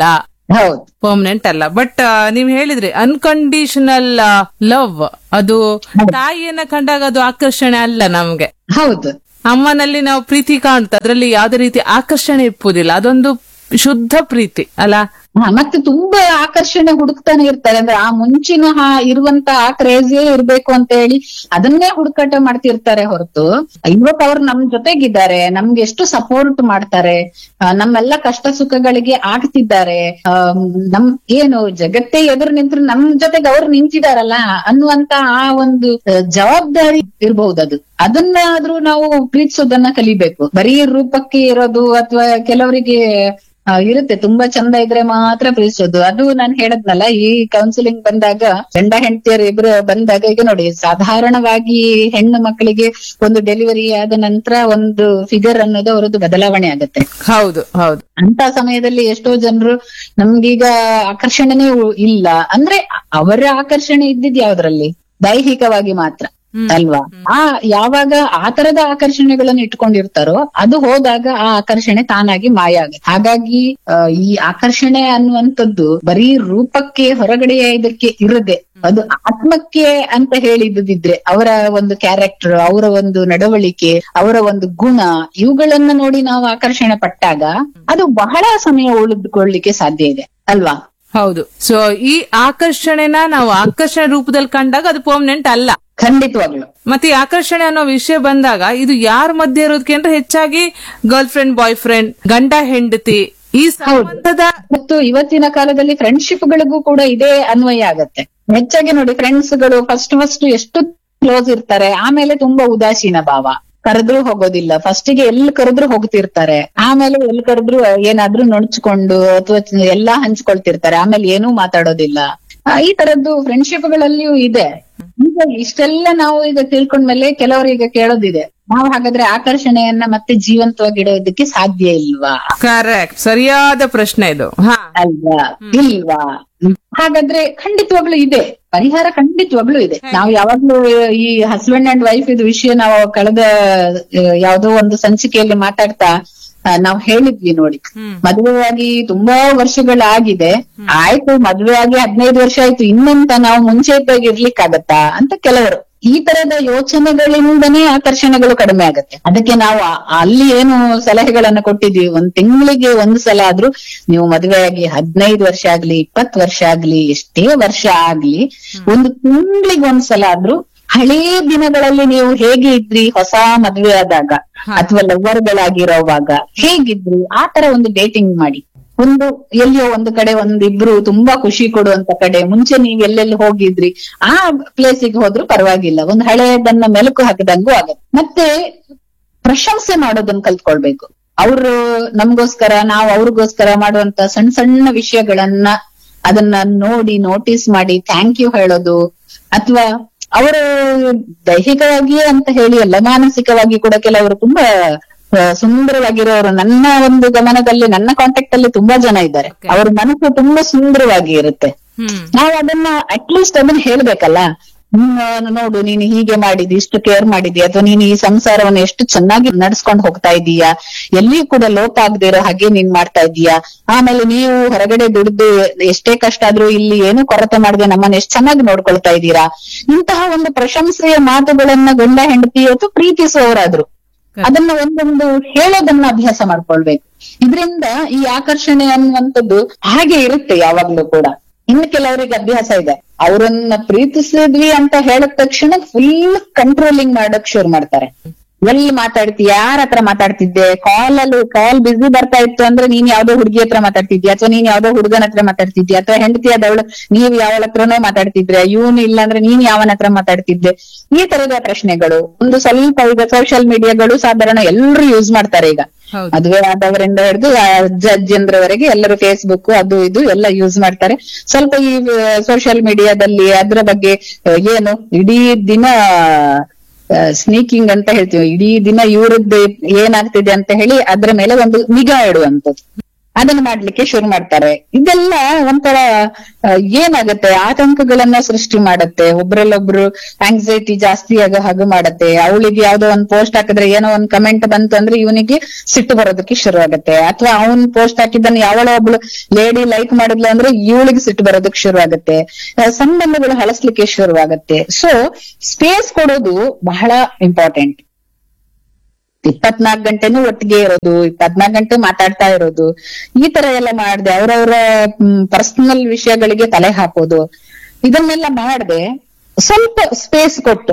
ಹೌದು
ಪರ್ಮನೆಂಟ್ ಅಲ್ಲ ಬಟ್ ನೀವ್ ಹೇಳಿದ್ರಿ ಅನ್ಕಂಡೀಷನಲ್ ಲವ್ ಅದು ತಾಯಿಯನ್ನ ಕಂಡಾಗ ಅದು ಆಕರ್ಷಣೆ ಅಲ್ಲ ನಮ್ಗೆ
ಹೌದು
ಅಮ್ಮನಲ್ಲಿ ನಾವು ಪ್ರೀತಿ ಕಾಣುತ್ತೆ ಅದ್ರಲ್ಲಿ ಯಾವ್ದೇ ರೀತಿ ಆಕರ್ಷಣೆ ಇಪ್ಪುದಿಲ್ಲ ಅದೊಂದು ಶುದ್ಧ ಪ್ರೀತಿ ಅಲ್ಲ
ಹಾ, ಮತ್ತೆ ತುಂಬಾ ಆಕರ್ಷಣೆ ಹುಡುಕ್ತಾನೆ ಇರ್ತಾರೆ ಅಂದ್ರೆ ಆ ಮುಂಚಿನ ಹಾ- ಇರುವಂತ ಆ ಕ್ರೇಜಿಯೇ ಇರ್ಬೇಕು ಅಂತ ಹೇಳಿ ಅದನ್ನೇ ಹುಡುಕಾಟ ಮಾಡ್ತಿರ್ತಾರೆ ಹೊರತು ಇವತ್ತು ಅವ್ರು ನಮ್ ಜೊತೆಗಿದ್ದಾರೆ ನಮ್ಗೆ ಎಷ್ಟು ಸಪೋರ್ಟ್ ಮಾಡ್ತಾರೆ ಆ, ನಮ್ಮೆಲ್ಲ ಕಷ್ಟ ಸುಖಗಳಿಗೆ ಆಗ್ತಿದ್ದಾರೆ ಆ, ನಮ್ ಏನು ಜಗತ್ತೇ ಎದುರು ನಿಂತ್ರು ನಮ್ ಜೊತೆಗೆ ಅವ್ರು ನಿಂತಿದಾರಲ್ಲ ಅನ್ನುವಂತ ಆ ಒಂದು ಆ, ಜವಾಬ್ದಾರಿ ಇರ್ಬಹುದು ಅದು ಅದನ್ನಾದ್ರೂ ನಾವು ಪ್ರೀತಿಸೋದನ್ನ ಕಲಿಬೇಕು ಬರೀ ರೂಪಕ್ಕೆ ಇರೋದು ಅಥವಾ ಕೆಲವರಿಗೆ ಆ, ಇರುತ್ತೆ ತುಂಬಾ ಚಂದ ಇದ್ರೆ ಮಾತ್ರ ಪ್ರೀತಿಸೋದು ಅದು ನಾನು ಹೇಳದ್ನಲ್ಲ ಈ ಕೌನ್ಸಿಲಿಂಗ್ ಬಂದಾಗ ಗಂಡ ಹೆಂಡತಿಯರು ಇಬ್ರು ಬಂದಾಗ ಈಗ ನೋಡಿ ಸಾಧಾರಣವಾಗಿ ಹೆಣ್ಣು ಮಕ್ಕಳಿಗೆ ಒಂದು ಡೆಲಿವರಿ ಆದ ನಂತರ ಒಂದು ಫಿಗರ್ ಅನ್ನೋದು ಅವರದ್ದು ಬದಲಾವಣೆ ಆಗುತ್ತೆ
ಹೌದು ಹೌದು
ಅಂತ ಸಮಯದಲ್ಲಿ ಎಷ್ಟೋ ಜನರು ನಮ್ಗೀಗ ಆಕರ್ಷಣೆನೇ ಉ- ಇಲ್ಲ ಅಂದ್ರೆ ಅವರ ಆಕರ್ಷಣೆ ಇದ್ದಿದ್ ಯಾವ್ದ್ರಲ್ಲಿ ದೈಹಿಕವಾಗಿ ಮಾತ್ರ ಅಲ್ವಾ ಆ ಯಾವಾಗ ಆ ತರದ ಆಕರ್ಷಣೆಗಳನ್ನು ಇಟ್ಕೊಂಡಿರ್ತಾರೋ ಅದು ಹೋದಾಗ ಆ ಆಕರ್ಷಣೆ ತಾನಾಗಿ ಮಾಯ ಆಗುತ್ತೆ ಹಾಗಾಗಿ ಆ, ಈ ಆಕರ್ಷಣೆ ಅನ್ನುವಂಥದ್ದು ಬರೀ ರೂಪಕ್ಕೆ ಹೊರಗಡೆಯ ಇದಕ್ಕೆ ಇರದೆ ಅದು ಆತ್ಮಕ್ಕೆ ಅಂತ ಹೇಳಿದ್ದಿದ್ರೆ ಅವರ ಒಂದು ಕ್ಯಾರೆಕ್ಟರ್ ಅವರ ಒಂದು ನಡವಳಿಕೆ ಅವರ ಒಂದು ಗುಣ ಇವುಗಳನ್ನ ನೋಡಿ ನಾವು ಆಕರ್ಷಣೆ ಪಟ್ಟಾಗ ಅದು ಬಹಳ ಸಮಯ ಉಳಿದುಕೊಳ್ಳಿಕ್ಕೆ ಸಾಧ್ಯ ಇದೆ ಅಲ್ವಾ
ಹೌದು ಸೊ ಈ ಆಕರ್ಷಣೆನ ನಾವು ಆಕರ್ಷಣೆ ರೂಪದಲ್ಲಿ ಕಂಡಾಗ ಅದು ಪರ್ಮನೆಂಟ್ ಅಲ್ಲ
ಖಂಡಿತವಾಗ್ಲು
ಮತ್ತೆ ಈ ಆಕರ್ಷಣೆ ಅನ್ನೋ ವಿಷಯ ಬಂದಾಗ ಇದು ಯಾರ ಮಧ್ಯೆ ಇರೋದಕ್ಕಿಂತ ಹೆಚ್ಚಾಗಿ ಗರ್ಲ್ ಫ್ರೆಂಡ್ ಬಾಯ್ ಫ್ರೆಂಡ್ ಗಂಡ ಹೆಂಡತಿ ಈ ಸಂಬಂಧದ
ಮತ್ತು ಇವತ್ತಿನ ಕಾಲದಲ್ಲಿ ಫ್ರೆಂಡ್ಶಿಪ್ ಗಳಿಗೂ ಕೂಡ ಇದೇ ಅನ್ವಯ ಆಗತ್ತೆ ಹೆಚ್ಚಾಗಿ ನೋಡಿ ಫ್ರೆಂಡ್ಸ್ ಗಳು ಫಸ್ಟ್ ಫಸ್ಟ್ ಎಷ್ಟು ಕ್ಲೋಸ್ ಇರ್ತಾರೆ ಆಮೇಲೆ ತುಂಬಾ ಉದಾಸೀನ ಭಾವ ಕರೆದ್ರು ಹೋಗೋದಿಲ್ಲ ಫಸ್ಟ್ ಗೆ ಎಲ್ಲಿ ಕರೆದ್ರು ಹೋಗ್ತಿರ್ತಾರೆ ಆಮೇಲೆ ಎಲ್ಲಿ ಕರೆದ್ರು ಏನಾದ್ರೂ ನೊಣಚ್ಕೊಂಡು ಅಥವಾ ಎಲ್ಲಾ ಹಂಚ್ಕೊಳ್ತಿರ್ತಾರೆ ಆಮೇಲೆ ಏನೂ ಮಾತಾಡೋದಿಲ್ಲ ಆ, ಈ ತರದ್ದು ಫ್ರೆಂಡ್ಶಿಪ್ ಗಳಲ್ಲಿಯೂ ಇದೆ ಈಗ ಇಷ್ಟೆಲ್ಲ ನಾವು ಈಗ ತಿಳ್ಕೊಂಡ್ಮೇಲೆ ಕೆಲವರು ಈಗ ಕೇಳೋದಿದೆ ನಾವು ಹಾಗಾದ್ರೆ ಆಕರ್ಷಣೆಯನ್ನ ಮತ್ತೆ ಜೀವಂತವಾಗಿ ಇಡೋದಕ್ಕೆ ಸಾಧ್ಯ ಇಲ್ವಾ
ಕರೆಕ್ಟ್ ಸರಿಯಾದ ಪ್ರಶ್ನೆ ಇದು ಹಾ
ಅಲ್ವಾ ಇಲ್ವಾ ಹಾಗಾದ್ರೆ ಖಂಡಿತವಾಗ್ಲೂ ಇದೆ ಪರಿಹಾರ ಖಂಡಿತವಾಗ್ಲೂ ಇದೆ ನಾವು ಯಾವಾಗ್ಲೂ ಈ ಹಸ್ಬೆಂಡ್ ಅಂಡ್ ವೈಫ್ ಇದು ವಿಷಯ ನಾವು ಕಳೆದ ಆ, ಯಾವ್ದೋ ಒಂದು ಸಂಚಿಕೆಯಲ್ಲಿ ಮಾತಾಡ್ತಾ ಆ, ನಾವು ಹೇಳಿದ್ವಿ ನೋಡಿ
ಹ್ಮ್.
ಮದುವೆಯಾಗಿ ತುಂಬಾ ವರ್ಷಗಳಾಗಿದೆ ಆಯ್ತು ಮದುವೆ ಆಗಿ ಹದಿನೈದು ವರ್ಷ ಆಯ್ತು ಇನ್ನೆಂತ ನಾವು ಮುಂಚೆ ಇದ್ದಾಗ ಇರ್ಲಿಕ್ಕಾಗತ್ತಾ ಅಂತ ಕೆಲವರು ಈ ತರದ ಯೋಚನೆಗಳಿಂದನೇ ಆಕರ್ಷಣೆಗಳು ಕಡಿಮೆ ಆಗುತ್ತೆ ಅದಕ್ಕೆ ನಾವು ಆ- ಅಲ್ಲಿ ಏನು ಸಲಹೆಗಳನ್ನ ಕೊಟ್ಟಿದ್ವಿ ಒಂದ್ ತಿಂಗಳಿಗೆ ಒಂದು ಸಲ ಆದ್ರೂ ನೀವು ಮದುವೆಯಾಗಿ ಹದಿನೈದು ವರ್ಷ ಆಗ್ಲಿ ಇಪ್ಪತ್ತು ವರ್ಷ ಆಗ್ಲಿ ಎಷ್ಟೇ ವರ್ಷ ಆಗ್ಲಿ ಒಂದು ತಿಂಗಳಿಗೆ ಒಂದ್ಸಲ ಆದ್ರೂ ಹಳೇ ದಿನಗಳಲ್ಲಿ ನೀವು ಹೇಗೆ ಇದ್ರಿ ಹೊಸ ಮದುವೆ ಆದಾಗ ಅಥವಾ ಲವರ್ ಗಳಾಗಿರೋವಾಗ ಹೇಗಿದ್ರಿ ಆ ತರ ಒಂದು ಡೇಟಿಂಗ್ ಮಾಡಿ ಒಂದು ಎಲ್ಲಿಯೋ ಒಂದು ಕಡೆ ಒಂದಿಬ್ರು ತುಂಬಾ ಖುಷಿ ಕೊಡುವಂತ ಕಡೆ ಮುಂಚೆ ನೀವ್ ಎಲ್ಲೆಲ್ಲಿ ಹೋಗಿದ್ರಿ ಆ ಪ್ಲೇಸಿಗೆ ಹೋದ್ರು ಪರವಾಗಿಲ್ಲ ಒಂದು ಹಳೆಯದನ್ನ ಮೆಲುಕು ಹಾಕಿದಂಗೂ ಆಗತ್ತೆ ಮತ್ತೆ ಪ್ರಶಂಸೆ ಮಾಡೋದನ್ನ ಕಲ್ತ್ಕೊಳ್ಬೇಕು ಅವ್ರು ನಮ್ಗೋಸ್ಕರ ನಾವು ಅವ್ರಿಗೋಸ್ಕರ ಮಾಡುವಂತ ಸಣ್ಣ ಸಣ್ಣ ವಿಷಯಗಳನ್ನ ಅದನ್ನ ನೋಡಿ ನೋಟಿಸ್ ಮಾಡಿ ಥ್ಯಾಂಕ್ ಯು ಹೇಳೋದು ಅಥವಾ ಅವರು ದೈಹಿಕವಾಗಿ ಅಂತ ಹೇಳಿ ಅಲ್ಲ ಮಾನಸಿಕವಾಗಿ ಕೂಡ ಕೆಲವರು ತುಂಬಾ ಆ, ಸುಂದರವಾಗಿರೋರು ನನ್ನ ಒಂದು ಗಮನದಲ್ಲಿ ನನ್ನ ಕಾಂಟ್ಯಾಕ್ಟ್ ಅಲ್ಲಿ ತುಂಬಾ ಜನ ಇದ್ದಾರೆ ಅವ್ರ ಮನಸ್ಸು ತುಂಬಾ ಸುಂದರವಾಗಿ ಇರುತ್ತೆ
ಹ್ಮ್
ನಾವು ಅದನ್ನ ಅಟ್ಲೀಸ್ಟ್ ಅದನ್ನ ಹೇಳ್ಬೇಕಲ್ಲ ಹ್ಮ್, ನೋಡು ನೀನು ಹೀಗೆ ಮಾಡಿದಿ ಇಷ್ಟು ಕೇರ್ ಮಾಡಿದ್ಯಾ ಅಥವಾ ನೀನು ಈ ಸಂಸಾರವನ್ನು ಎಷ್ಟು ಚೆನ್ನಾಗಿ ನಡ್ಸ್ಕೊಂಡು ಹೋಗ್ತಾ ಇದೀಯಾ ಎಲ್ಲಿಯೂ ಕೂಡ ಲೋಪ ಆಗದಿರೋ ಹಾಗೆ ನೀನ್ ಮಾಡ್ತಾ ಇದೀಯಾ ಆಮೇಲೆ ನೀವು ಹೊರಗಡೆ ದುಡ್ದು ಎಷ್ಟೇ ಕಷ್ಟ ಆದ್ರೂ ಇಲ್ಲಿ ಏನು ಕೊರತೆ ಮಾಡದೆ ನಮ್ಮನ್ನ ಎಷ್ಟು ಚೆನ್ನಾಗಿ ನೋಡ್ಕೊಳ್ತಾ ಇದ್ದೀರಾ ಇಂತಹ ಒಂದು ಪ್ರಶಂಸೆಯ ಮಾತುಗಳನ್ನ ಗಂಡ ಹೆಂಡತಿ ಅಥವಾ ಪ್ರೀತಿಸುವವರಾದ್ರು ಅದನ್ನ ಒಂದೊಂದು ಹೇಳೋದನ್ನ ಅಭ್ಯಾಸ ಮಾಡ್ಕೊಳ್ಬೇಕು ಇದರಿಂದ ಈ ಆಕರ್ಷಣೆ ಅನ್ನುವಂಥದ್ದು ಹಾಗೆ ಇರುತ್ತೆ ಯಾವಾಗ್ಲೂ ಕೂಡ ಇನ್ನು ಕೆಲವರಿಗೆ ಅಭ್ಯಾಸ ಇದೆ ಅವರನ್ನ ಪ್ರೀತಿಸಿದ್ವಿ ಅಂತ ಹೇಳಿದ ತಕ್ಷಣ ಫುಲ್ ಕಂಟ್ರೋಲಿಂಗ್ ಮಾಡಕ್ ಶುರು ಮಾಡ್ತಾರೆ ಎಲ್ಲಿ ಮಾತಾಡ್ತಿ ಯಾರ ಹತ್ರ ಮಾತಾಡ್ತಿದ್ದೆ ಕಾಲ್ ಅಲ್ಲಿ ಕಾಲ್ ಬಿಸಿ ಬರ್ತಾ ಇತ್ತು ಅಂದ್ರೆ ನೀನ್ ಯಾವ್ದೋ ಹುಡುಗಿ ಹತ್ರ ಮಾತಾಡ್ತಿದ್ಯಾ ಅಥವಾ ನೀನ್ ಯಾವ್ದೋ ಹುಡುಗನ ಹತ್ರ ಮಾತಾಡ್ತಿದ್ಯಾ ಅಥವಾ ಹೆಂಡತಿ ಆದವಳು ನೀವ್ ಯಾವಳ ಹತ್ರನೋ ಮಾತಾಡ್ತಿದ್ರೆ ಇವನು ಇಲ್ಲ ಅಂದ್ರೆ ನೀನ್ ಯಾವನ ಹತ್ರ ಮಾತಾಡ್ತಿದ್ದೆ ಈ ತರದ ಪ್ರಶ್ನೆಗಳು ಒಂದು ಸ್ವಲ್ಪ ಈಗ ಸೋಷಿಯಲ್ ಮೀಡಿಯಾಗಳು ಸಾಧಾರಣ ಎಲ್ಲರೂ ಯೂಸ್ ಮಾಡ್ತಾರೆ ಈಗ
ಹೌದು
ಮದುವೆ ಆದವರಿಂದ ಹಿಡಿದು ಅಜ್ಜಂದ್ರವರೆಗೆ ಎಲ್ಲರೂ ಫೇಸ್ಬುಕ್ ಅದು ಇದು ಎಲ್ಲ ಯೂಸ್ ಮಾಡ್ತಾರೆ ಸ್ವಲ್ಪ ಈ ಸೋಷಿಯಲ್ ಮೀಡಿಯಾದಲ್ಲಿ ಅದ್ರ ಬಗ್ಗೆ ಆ, ಏನು ಇಡೀ ದಿನ ಸ್ನೀಕಿಂಗ್ ಅಂತ ಹೇಳ್ತೀವಿ ಇಡೀ ದಿನ ಇವ್ರದ್ದು ಏನಾಗ್ತಿದೆ ಅಂತ ಹೇಳಿ ಅದ್ರ ಮೇಲೆ ಒಂದು ನಿಗಾ ಇಡುವಂತದ್ದು ಅದನ್ನ ಮಾಡ್ಲಿಕ್ಕೆ ಶುರು ಮಾಡ್ತಾರೆ ಇದೆಲ್ಲ ಒಂಥರ ಆ, ಏನಾಗತ್ತೆ ಆತಂಕಗಳನ್ನ ಸೃಷ್ಟಿ ಮಾಡತ್ತೆ ಒಬ್ರಲ್ಲೊಬ್ರು ಆಂಗ್ಸೈಟಿ ಜಾಸ್ತಿ ಆಗೋ ಹಾಗೆ ಮಾಡತ್ತೆ ಅವಳಿಗೆ ಯಾವ್ದೋ ಒಂದ್ ಪೋಸ್ಟ್ ಹಾಕಿದ್ರೆ ಏನೋ ಒಂದ್ ಕಮೆಂಟ್ ಬಂತು ಅಂದ್ರೆ ಇವನಿಗೆ ಸಿಟ್ಟು ಬರೋದಕ್ಕೆ ಶುರು ಆಗತ್ತೆ ಅಥವಾ ಅವನ್ ಪೋಸ್ಟ್ ಹಾಕಿದ್ದನ್ನ ಯಾವಳೋ ಒಬ್ಳು ಲೇಡಿ ಲೈಕ್ ಮಾಡಿದ್ಲು ಅಂದ್ರೆ ಇವಳಿಗೆ ಸಿಟ್ಟು ಬರೋದಕ್ಕೆ ಶುರು ಆಗತ್ತೆ ಆ, ಸಂಬಂಧಗಳು ಹಳಸ್ಲಿಕ್ಕೆ ಶುರುವಾಗತ್ತೆ ಸೊ ಸ್ಪೇಸ್ ಕೊಡೋದು ಬಹಳ ಇಂಪಾರ್ಟೆಂಟ್ ಇಪ್ಪತ್ನಾಲ್ಕು ಗಂಟೆನೂ ಒಟ್ಟಿಗೆ ಇರೋದು ಇಪ್ಪತ್ನಾಲ್ಕು ಗಂಟೆ ಮಾತಾಡ್ತಾ ಇರೋದು ಈ ತರ ಎಲ್ಲ ಮಾಡದೆ ಅವ್ರವ್ರ ಪರ್ಸನಲ್ ವಿಷಯಗಳಿಗೆ ತಲೆ ಹಾಕೋದು ಇದನ್ನೆಲ್ಲ ಮಾಡದೆ ಸ್ವಲ್ಪ ಸ್ಪೇಸ್ ಕೊಟ್ಟು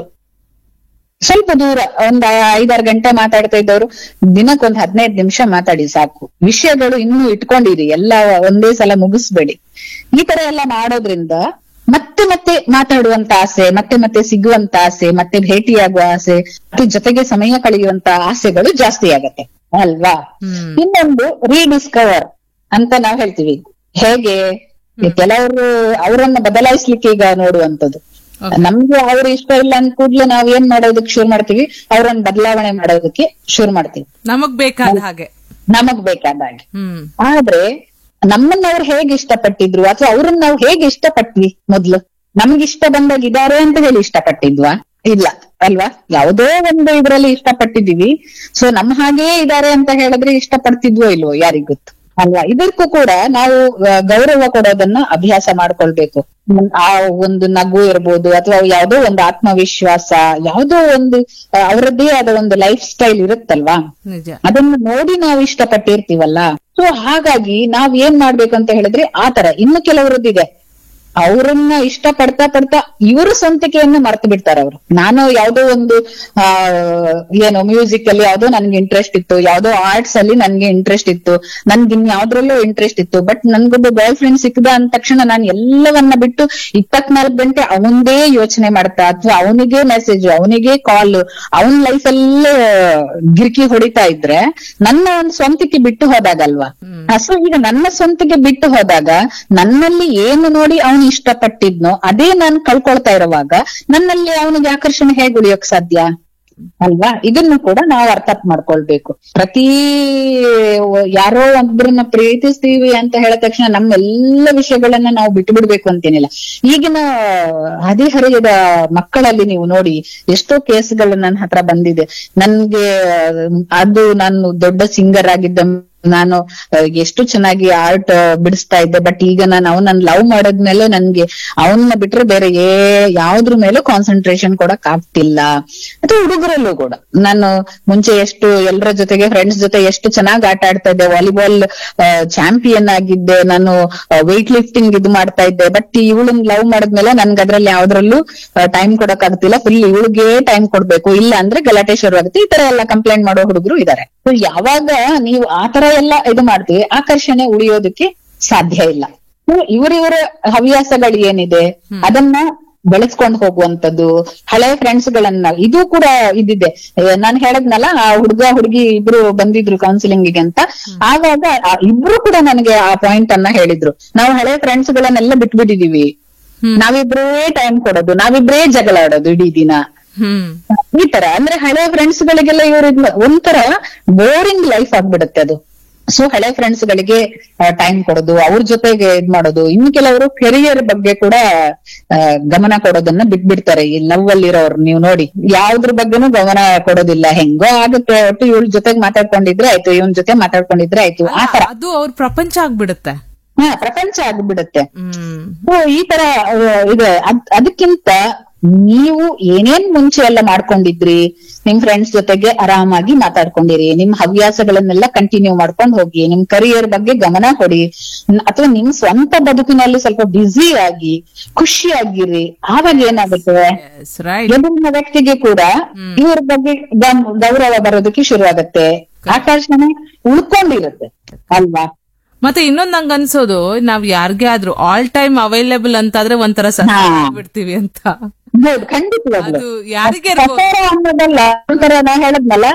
ಸ್ವಲ್ಪ ದೂರ ಒಂದ್ ಐದಾರು ಗಂಟೆ ಮಾತಾಡ್ತಾ ಇದ್ದವರು ದಿನಕ್ಕೊಂದ್ ಹದಿನೈದು ನಿಮಿಷ ಮಾತಾಡಿ ಸಾಕು ವಿಷಯಗಳು ಇನ್ನೂ ಇಟ್ಕೊಂಡಿರಿ ಎಲ್ಲ ಒಂದೇ ಸಲ ಮುಗಿಸ್ಬೇಡಿ ಈ ತರ ಎಲ್ಲ ಮಾಡೋದ್ರಿಂದ ಮತ್ತೆ ಮತ್ತೆ ಮಾತಾಡುವಂತ ಆಸೆ ಮತ್ತೆ ಮತ್ತೆ ಸಿಗುವಂತ ಆಸೆ ಮತ್ತೆ ಭೇಟಿಯಾಗುವ ಆಸೆ ಮತ್ತೆ ಜೊತೆಗೆ ಸಮಯ ಕಳೆಯುವಂತ ಆಸೆಗಳು ಜಾಸ್ತಿ ಆಗತ್ತೆ ಅಲ್ವಾ
ಹ್ಮ್.
ಇನ್ನೊಂದು ರೀಡಿಸ್ಕವರ್ ಅಂತ ನಾವ್ ಹೇಳ್ತೀವಿ ಹೇಗೆ ಕೆಲವರು ಅವರನ್ನ ಬದಲಾಯಿಸ್ಲಿಕ್ಕೆ ಈಗ ನೋಡುವಂತದ್ದು
Okay.
ನಮ್ಗೆ ಅವ್ರು ಇಷ್ಟ ಇಲ್ಲ ಅಂದ ಕೂಡ್ಲೆ ನಾವ್ ಏನ್ ಮಾಡೋದಕ್ಕೆ ಶುರು ಮಾಡ್ತೀವಿ ಅವ್ರನ್ನ ಬದಲಾವಣೆ ಮಾಡೋದಕ್ಕೆ ಶುರು ಮಾಡ್ತೀವಿ
ನಮಗ್ ಬೇಕಾದ ಹಾಗೆ
ನಮಗ್ ಬೇಕಾದ ಹಾಗೆ
ಹ್ಮ್
ಆದ್ರೆ ನಮ್ಮನ್ನ ಅವ್ರು ಹೇಗೆ ಇಷ್ಟಪಟ್ಟಿದ್ರು ಅಥವಾ ಅವ್ರನ್ನ ನಾವು ಹೇಗೆ ಇಷ್ಟಪಟ್ವಿ ಮೊದ್ಲು ನಮ್ಗೆ ಇಷ್ಟ ಬಂದಾಗ ಇದಾರೆ ಅಂತ ಹೇಳಿ ಇಷ್ಟಪಟ್ಟಿದ್ವಾ ಇಲ್ಲ ಅಲ್ವಾ ಯಾವುದೋ ಒಂದು ಇದ್ರಲ್ಲಿ ಇಷ್ಟಪಟ್ಟಿದೀವಿ ಸೊ ನಮ್ಮ ಹಾಗೇ ಇದಾರೆ ಅಂತ ಹೇಳಿದ್ರೆ ಇಷ್ಟಪಡ್ತಿದ್ವೋ ಇಲ್ವೋ ಯಾರಿಗ್ ಗೊತ್ತು ಅಲ್ವಾ ಇದಕ್ಕೂ ಕೂಡ ನಾವು ಆ, ಗೌರವ ಕೊಡೋದನ್ನ ಅಭ್ಯಾಸ ಮಾಡ್ಕೊಳ್ಬೇಕು ಹ್ಮ್, ಆ ಒಂದು ನಗು ಇರ್ಬೋದು ಅಥವಾ ಯಾವುದೋ ಒಂದು ಆತ್ಮವಿಶ್ವಾಸ ಯಾವುದೋ ಒಂದು ಆ, ಅವರದ್ದೇ ಆದ ಒಂದು ಲೈಫ್ ಸ್ಟೈಲ್ ಇರುತ್ತಲ್ವಾ
ನಿಜ
ಅದನ್ನ ನೋಡಿ ನಾವು ಇಷ್ಟಪಟ್ಟಿರ್ತೀವಲ್ಲ ಸೊ ಹಾಗಾಗಿ ನಾವ್ ಏನ್ ಮಾಡ್ಬೇಕು ಅಂತ ಹೇಳಿದ್ರೆ ಆತರ ಇನ್ನು ಕೆಲವರದ್ದಿದೆ ಅವ್ರನ್ನ ಇಷ್ಟ ಪಡ್ತಾ ಪಡ್ತಾ ಇವ್ರ ಸ್ವಂತಿಕೆಯನ್ನು ಮರ್ತು ಬಿಡ್ತಾರೆ ಅವರು ನಾನು ಯಾವ್ದೋ ಒಂದು ಆ ಏನು ಮ್ಯೂಸಿಕ್ ಅಲ್ಲಿ ಯಾವ್ದೋ ನನ್ಗೆ ಇಂಟ್ರೆಸ್ಟ್ ಇತ್ತು ಯಾವ್ದೋ ಆರ್ಟ್ಸ್ ಅಲ್ಲಿ ನನ್ಗೆ ಇಂಟ್ರೆಸ್ಟ್ ಇತ್ತು ನನ್ಗೆ ಇನ್ ಯಾವ್ದ್ರಲ್ಲೂ ಇಂಟ್ರೆಸ್ಟ್ ಇತ್ತು ಬಟ್ ನನ್ಗೊಬ್ಬ ಬಾಯ್ ಫ್ರೆಂಡ್ ಸಿಕ್ಕದ ಅಂದ ತಕ್ಷಣ ನಾನು ಎಲ್ಲವನ್ನ ಬಿಟ್ಟು ಇಪ್ಪತ್ನಾಲ್ಕು ಗಂಟೆ ಅವನದೇ ಯೋಚನೆ ಮಾಡ್ತಾ ಅಥವಾ ಅವನಿಗೆ ಮೆಸೇಜ್ ಅವನಿಗೆ ಕಾಲ್ ಅವನ್ ಲೈಫ್ ಅಲ್ಲೇ ಗಿರ್ಕಿ ಹೊಡಿತಾ ಇದ್ರೆ ನನ್ನ ಒಂದು ಸ್ವಂತಕ್ಕೆ ಬಿಟ್ಟು ಹೋದಾಗಲ್ವಾ ಸೊ ಈಗ ನನ್ನ ಸ್ವಂತಕ್ಕೆ ಬಿಟ್ಟು ಹೋದಾಗ ನನ್ನಲ್ಲಿ ಏನು ನೋಡಿ ಅವನು ಇಷ್ಟಪಟ್ಟಿದ್ನೋ ಅದೇ ನಾನು ಕಳ್ಕೊಳ್ತಾ ಇರುವಾಗ ನನ್ನಲ್ಲಿ ಅವನಿಗೆ ಆಕರ್ಷಣೆ ಹೇಗೆ ಉಳಿಯೋಕ್ ಸಾಧ್ಯ ಅಲ್ವಾ ಇದನ್ನು ಕೂಡ ನಾವು ಅರ್ಥ ಮಾಡ್ಕೊಳ್ಬೇಕು ಪ್ರತಿ ಯಾರೋ ಒಬ್ಬರನ್ನ ಪ್ರೀತಿಸ್ತೀವಿ ಅಂತ ಹೇಳಿದ ತಕ್ಷಣ ನಮ್ಮೆಲ್ಲ ವಿಷಯಗಳನ್ನ ನಾವು ಬಿಟ್ಟು ಬಿಡ್ಬೇಕು ಅಂತೇನಿಲ್ಲ ಈಗಿನ ಹದಿಹರಿಯದ ಮಕ್ಕಳಲ್ಲಿ ನೀವು ನೋಡಿ ಎಷ್ಟೋ ಕೇಸ್ಗಳು ನನ್ನ ಹತ್ರ ಬಂದಿದೆ ನನ್ಗೆ ಅದು ನಾನು ದೊಡ್ಡ ಸಿಂಗರ್ ಆಗಿದ್ದ ನಾನು ಆ, ಎಷ್ಟು ಚೆನ್ನಾಗಿ ಆರ್ಟ್ ಬಿಡಿಸ್ತಾ ಇದ್ದೆ ಬಟ್ ಈಗ ನಾನು ಅವನನ್ನ ಲವ್ ಮಾಡದ್ಮೇಲೆ ನನ್ಗೆ ಅವನ್ನ ಬಿಟ್ರೆ ಬೇರೆ ಏ ಯಾವ್ದ್ರ ಮೇಲೂ ಕಾನ್ಸಂಟ್ರೇಷನ್ ಕೊಡಕ್ ಆಗ್ತಿಲ್ಲ ಅಥವಾ ಹುಡುಗರಲ್ಲೂ ಕೂಡ ನಾನು ಮುಂಚೆ ಎಷ್ಟು ಎಲ್ಲರ ಜೊತೆಗೆ ಫ್ರೆಂಡ್ಸ್ ಜೊತೆ ಎಷ್ಟು ಚೆನ್ನಾಗಿ ಆಟ ಆಡ್ತಾ ಇದ್ದೆ ವಾಲಿಬಾಲ್ ಚಾಂಪಿಯನ್ ಆಗಿದ್ದೆ ನಾನು ವೆಯ್ಟ್ ಲಿಫ್ಟಿಂಗ್ ಇದು ಮಾಡ್ತಾ ಇದ್ದೆ ಬಟ್ ಇವಳನ್ನ ಲವ್ ಮಾಡಿದ್ಮೇಲೆ ನನ್ಗೆ ಅದ್ರಲ್ಲಿ ಯಾವ್ದ್ರಲ್ಲೂ ಟೈಮ್ ಕೊಡಕ್ ಆಗ್ತಿಲ್ಲ ಫುಲ್ ಇವಳಿಗೆ ಟೈಮ್ ಕೊಡ್ಬೇಕು ಇಲ್ಲ ಅಂದ್ರೆ ಗಲಾಟೆ ಶುರು ಆಗುತ್ತೆ ಈ ತರ ಎಲ್ಲ ಕಂಪ್ಲೇಂಟ್ ಮಾಡೋ ಹುಡುಗರು ಇದಾರೆ So ಯಾವಾಗ ನೀವು ಆ ತರ ಎಲ್ಲ ಇದು ಮಾಡ್ತೀವಿ ಆಕರ್ಷಣೆ ಉಳಿಯೋದಕ್ಕೆ ಸಾಧ್ಯ ಇಲ್ಲ ಇವರಿವರ ಹವ್ಯಾಸಗಳು ಏನಿದೆ ಅದನ್ನ ಬೆಳೆಸ್ಕೊಂಡು ಹೋಗುವಂತದ್ದು ಹಳೆ ಫ್ರೆಂಡ್ಸ್ ಗಳನ್ನ ಇದು ಕೂಡ ಇದಿದೆ ನಾನು ಹೇಳದ್ನಲ್ಲ ಆ ಹುಡುಗ ಹುಡುಗಿ ಇಬ್ರು ಬಂದಿದ್ರು ಕೌನ್ಸಿಲಿಂಗ್ ಗೆ ಅಂತ ಆವಾಗ ಆ ಇಬ್ರು ಕೂಡ ನನಗೆ ಆ ಪಾಯಿಂಟ್ ಅನ್ನ ಹೇಳಿದ್ರು ನಾವು ಹಳೆ ಫ್ರೆಂಡ್ಸ್ ಗಳನ್ನೆಲ್ಲ ಬಿಟ್ಬಿಟ್ಟಿದೀವಿ ನಾವಿಬ್ರೇ ಟೈಮ್ ಕೊಡೋದು ನಾವಿಬ್ರೇ ಜಗಳ ಆಡೋದು ಇಡೀ ದಿನ
ಹ್ಮ್
ಈ ತರ ಅಂದ್ರೆ ಹಳೆ ಫ್ರೆಂಡ್ಸ್ ಗಳಿಗೆಲ್ಲ ಇವ್ರ ಒಂಥರ ಬೋರಿಂಗ್ ಲೈಫ್ ಆಗ್ಬಿಡುತ್ತೆ ಅದು ಸೊ ಹಳೆ ಫ್ರೆಂಡ್ಸ್ ಗಳಿಗೆ ಟೈಮ್ ಕೊಡೋದು ಅವ್ರ ಜೊತೆಗೆ ಇದ್ ಮಾಡೋದು ಇನ್ನು ಕೆಲವರು ಕೆರಿಯರ್ ಬಗ್ಗೆ ಕೂಡ ಆ, ಗಮನ ಕೊಡೋದನ್ನ ಬಿಟ್ಬಿಡ್ತಾರೆ ಈ ಲವ್ ಅಲ್ಲಿರೋರು ನೀವು ನೋಡಿ ಯಾವ್ದ್ರ ಬಗ್ಗೆನೂ ಗಮನ ಕೊಡೋದಿಲ್ಲ ಹೆಂಗೋ ಆಗುತ್ತೆ ಒಟ್ಟು ಇವಳ ಜೊತೆಗ್ ಮಾತಾಡ್ಕೊಂಡಿದ್ರೆ ಆಯ್ತು ಇವನ್ ಜೊತೆ ಮಾತಾಡ್ಕೊಂಡಿದ್ರೆ ಆಯ್ತು ಆ ತರ
ಅದು ಅವ್ರ ಪ್ರಪಂಚ ಆಗ್ಬಿಡುತ್ತೆ
ಹಾ ಪ್ರಪಂಚ ಆಗ್ಬಿಡುತ್ತೆ
ಹ್ಮ್
ಸೊ ಈ ತರ ಆ, ಇದೆ ಅದ್- ಅದಕ್ಕಿಂತ ನೀವು ಏನೇನ್ ಮುಂಚೆ ಎಲ್ಲ ಮಾಡ್ಕೊಂಡಿದ್ರಿ ನಿಮ್ ಫ್ರೆಂಡ್ಸ್ ಜೊತೆಗೆ ಆರಾಮಾಗಿ ಮಾತಾಡ್ಕೊಂಡಿರಿ ನಿಮ್ ಹವ್ಯಾಸಗಳನ್ನೆಲ್ಲ ಕಂಟಿನ್ಯೂ ಮಾಡ್ಕೊಂಡು ಹೋಗಿ ನಿಮ್ ಕರಿಯರ್ ಬಗ್ಗೆ ಗಮನ ಕೊಡಿ ಅಥವಾ ನಿಮ್ ಸ್ವಂತ ಬದುಕಿನಲ್ಲಿ ಸ್ವಲ್ಪ ಬ್ಯುಸಿ ಆಗಿ ಖುಷಿಯಾಗಿರಿ ಆವಾಗ ಏನಾಗುತ್ತೆ
ರೈಟ್
ಎದುರಿನ ವ್ಯಕ್ತಿಗೆ ಕೂಡ ಇವ್ರ ಬಗ್ಗೆ ಗಮ್- ಗೌರವ ಬರೋದಕ್ಕೆ ಶುರು ಆಗತ್ತೆ ಆಕರ್ಷಣೆ ಉಳ್ಕೊಂಡಿರುತ್ತೆ ಅಲ್ವಾ
ಮತ್ತೆ ಇನ್ನೊಂದ್ ನಂಗ್ ಅನ್ಸೋದು ನಾವ್ ಯಾರ್ಗೆ ಆದ್ರೂ ಆಲ್ ಟೈಮ್ ಅವೈಲೇಬಲ್ ಅಂತಾದ್ರೆ ಒಂಥರ
ಹಾ.
ಬಿಡ್ತೀವಿ ಅಂತ
ಹೌದು ಖಂಡಿತವಾಗ್ಲು
ಅದು ಯಾರಿಗೆ ಇರ್ಬೋದು
ಪ್ರಚಾರ ಅನ್ನೋದಲ್ಲ ಒಂಥರ ನಾ ಹೇಳದ್ನಲ್ಲ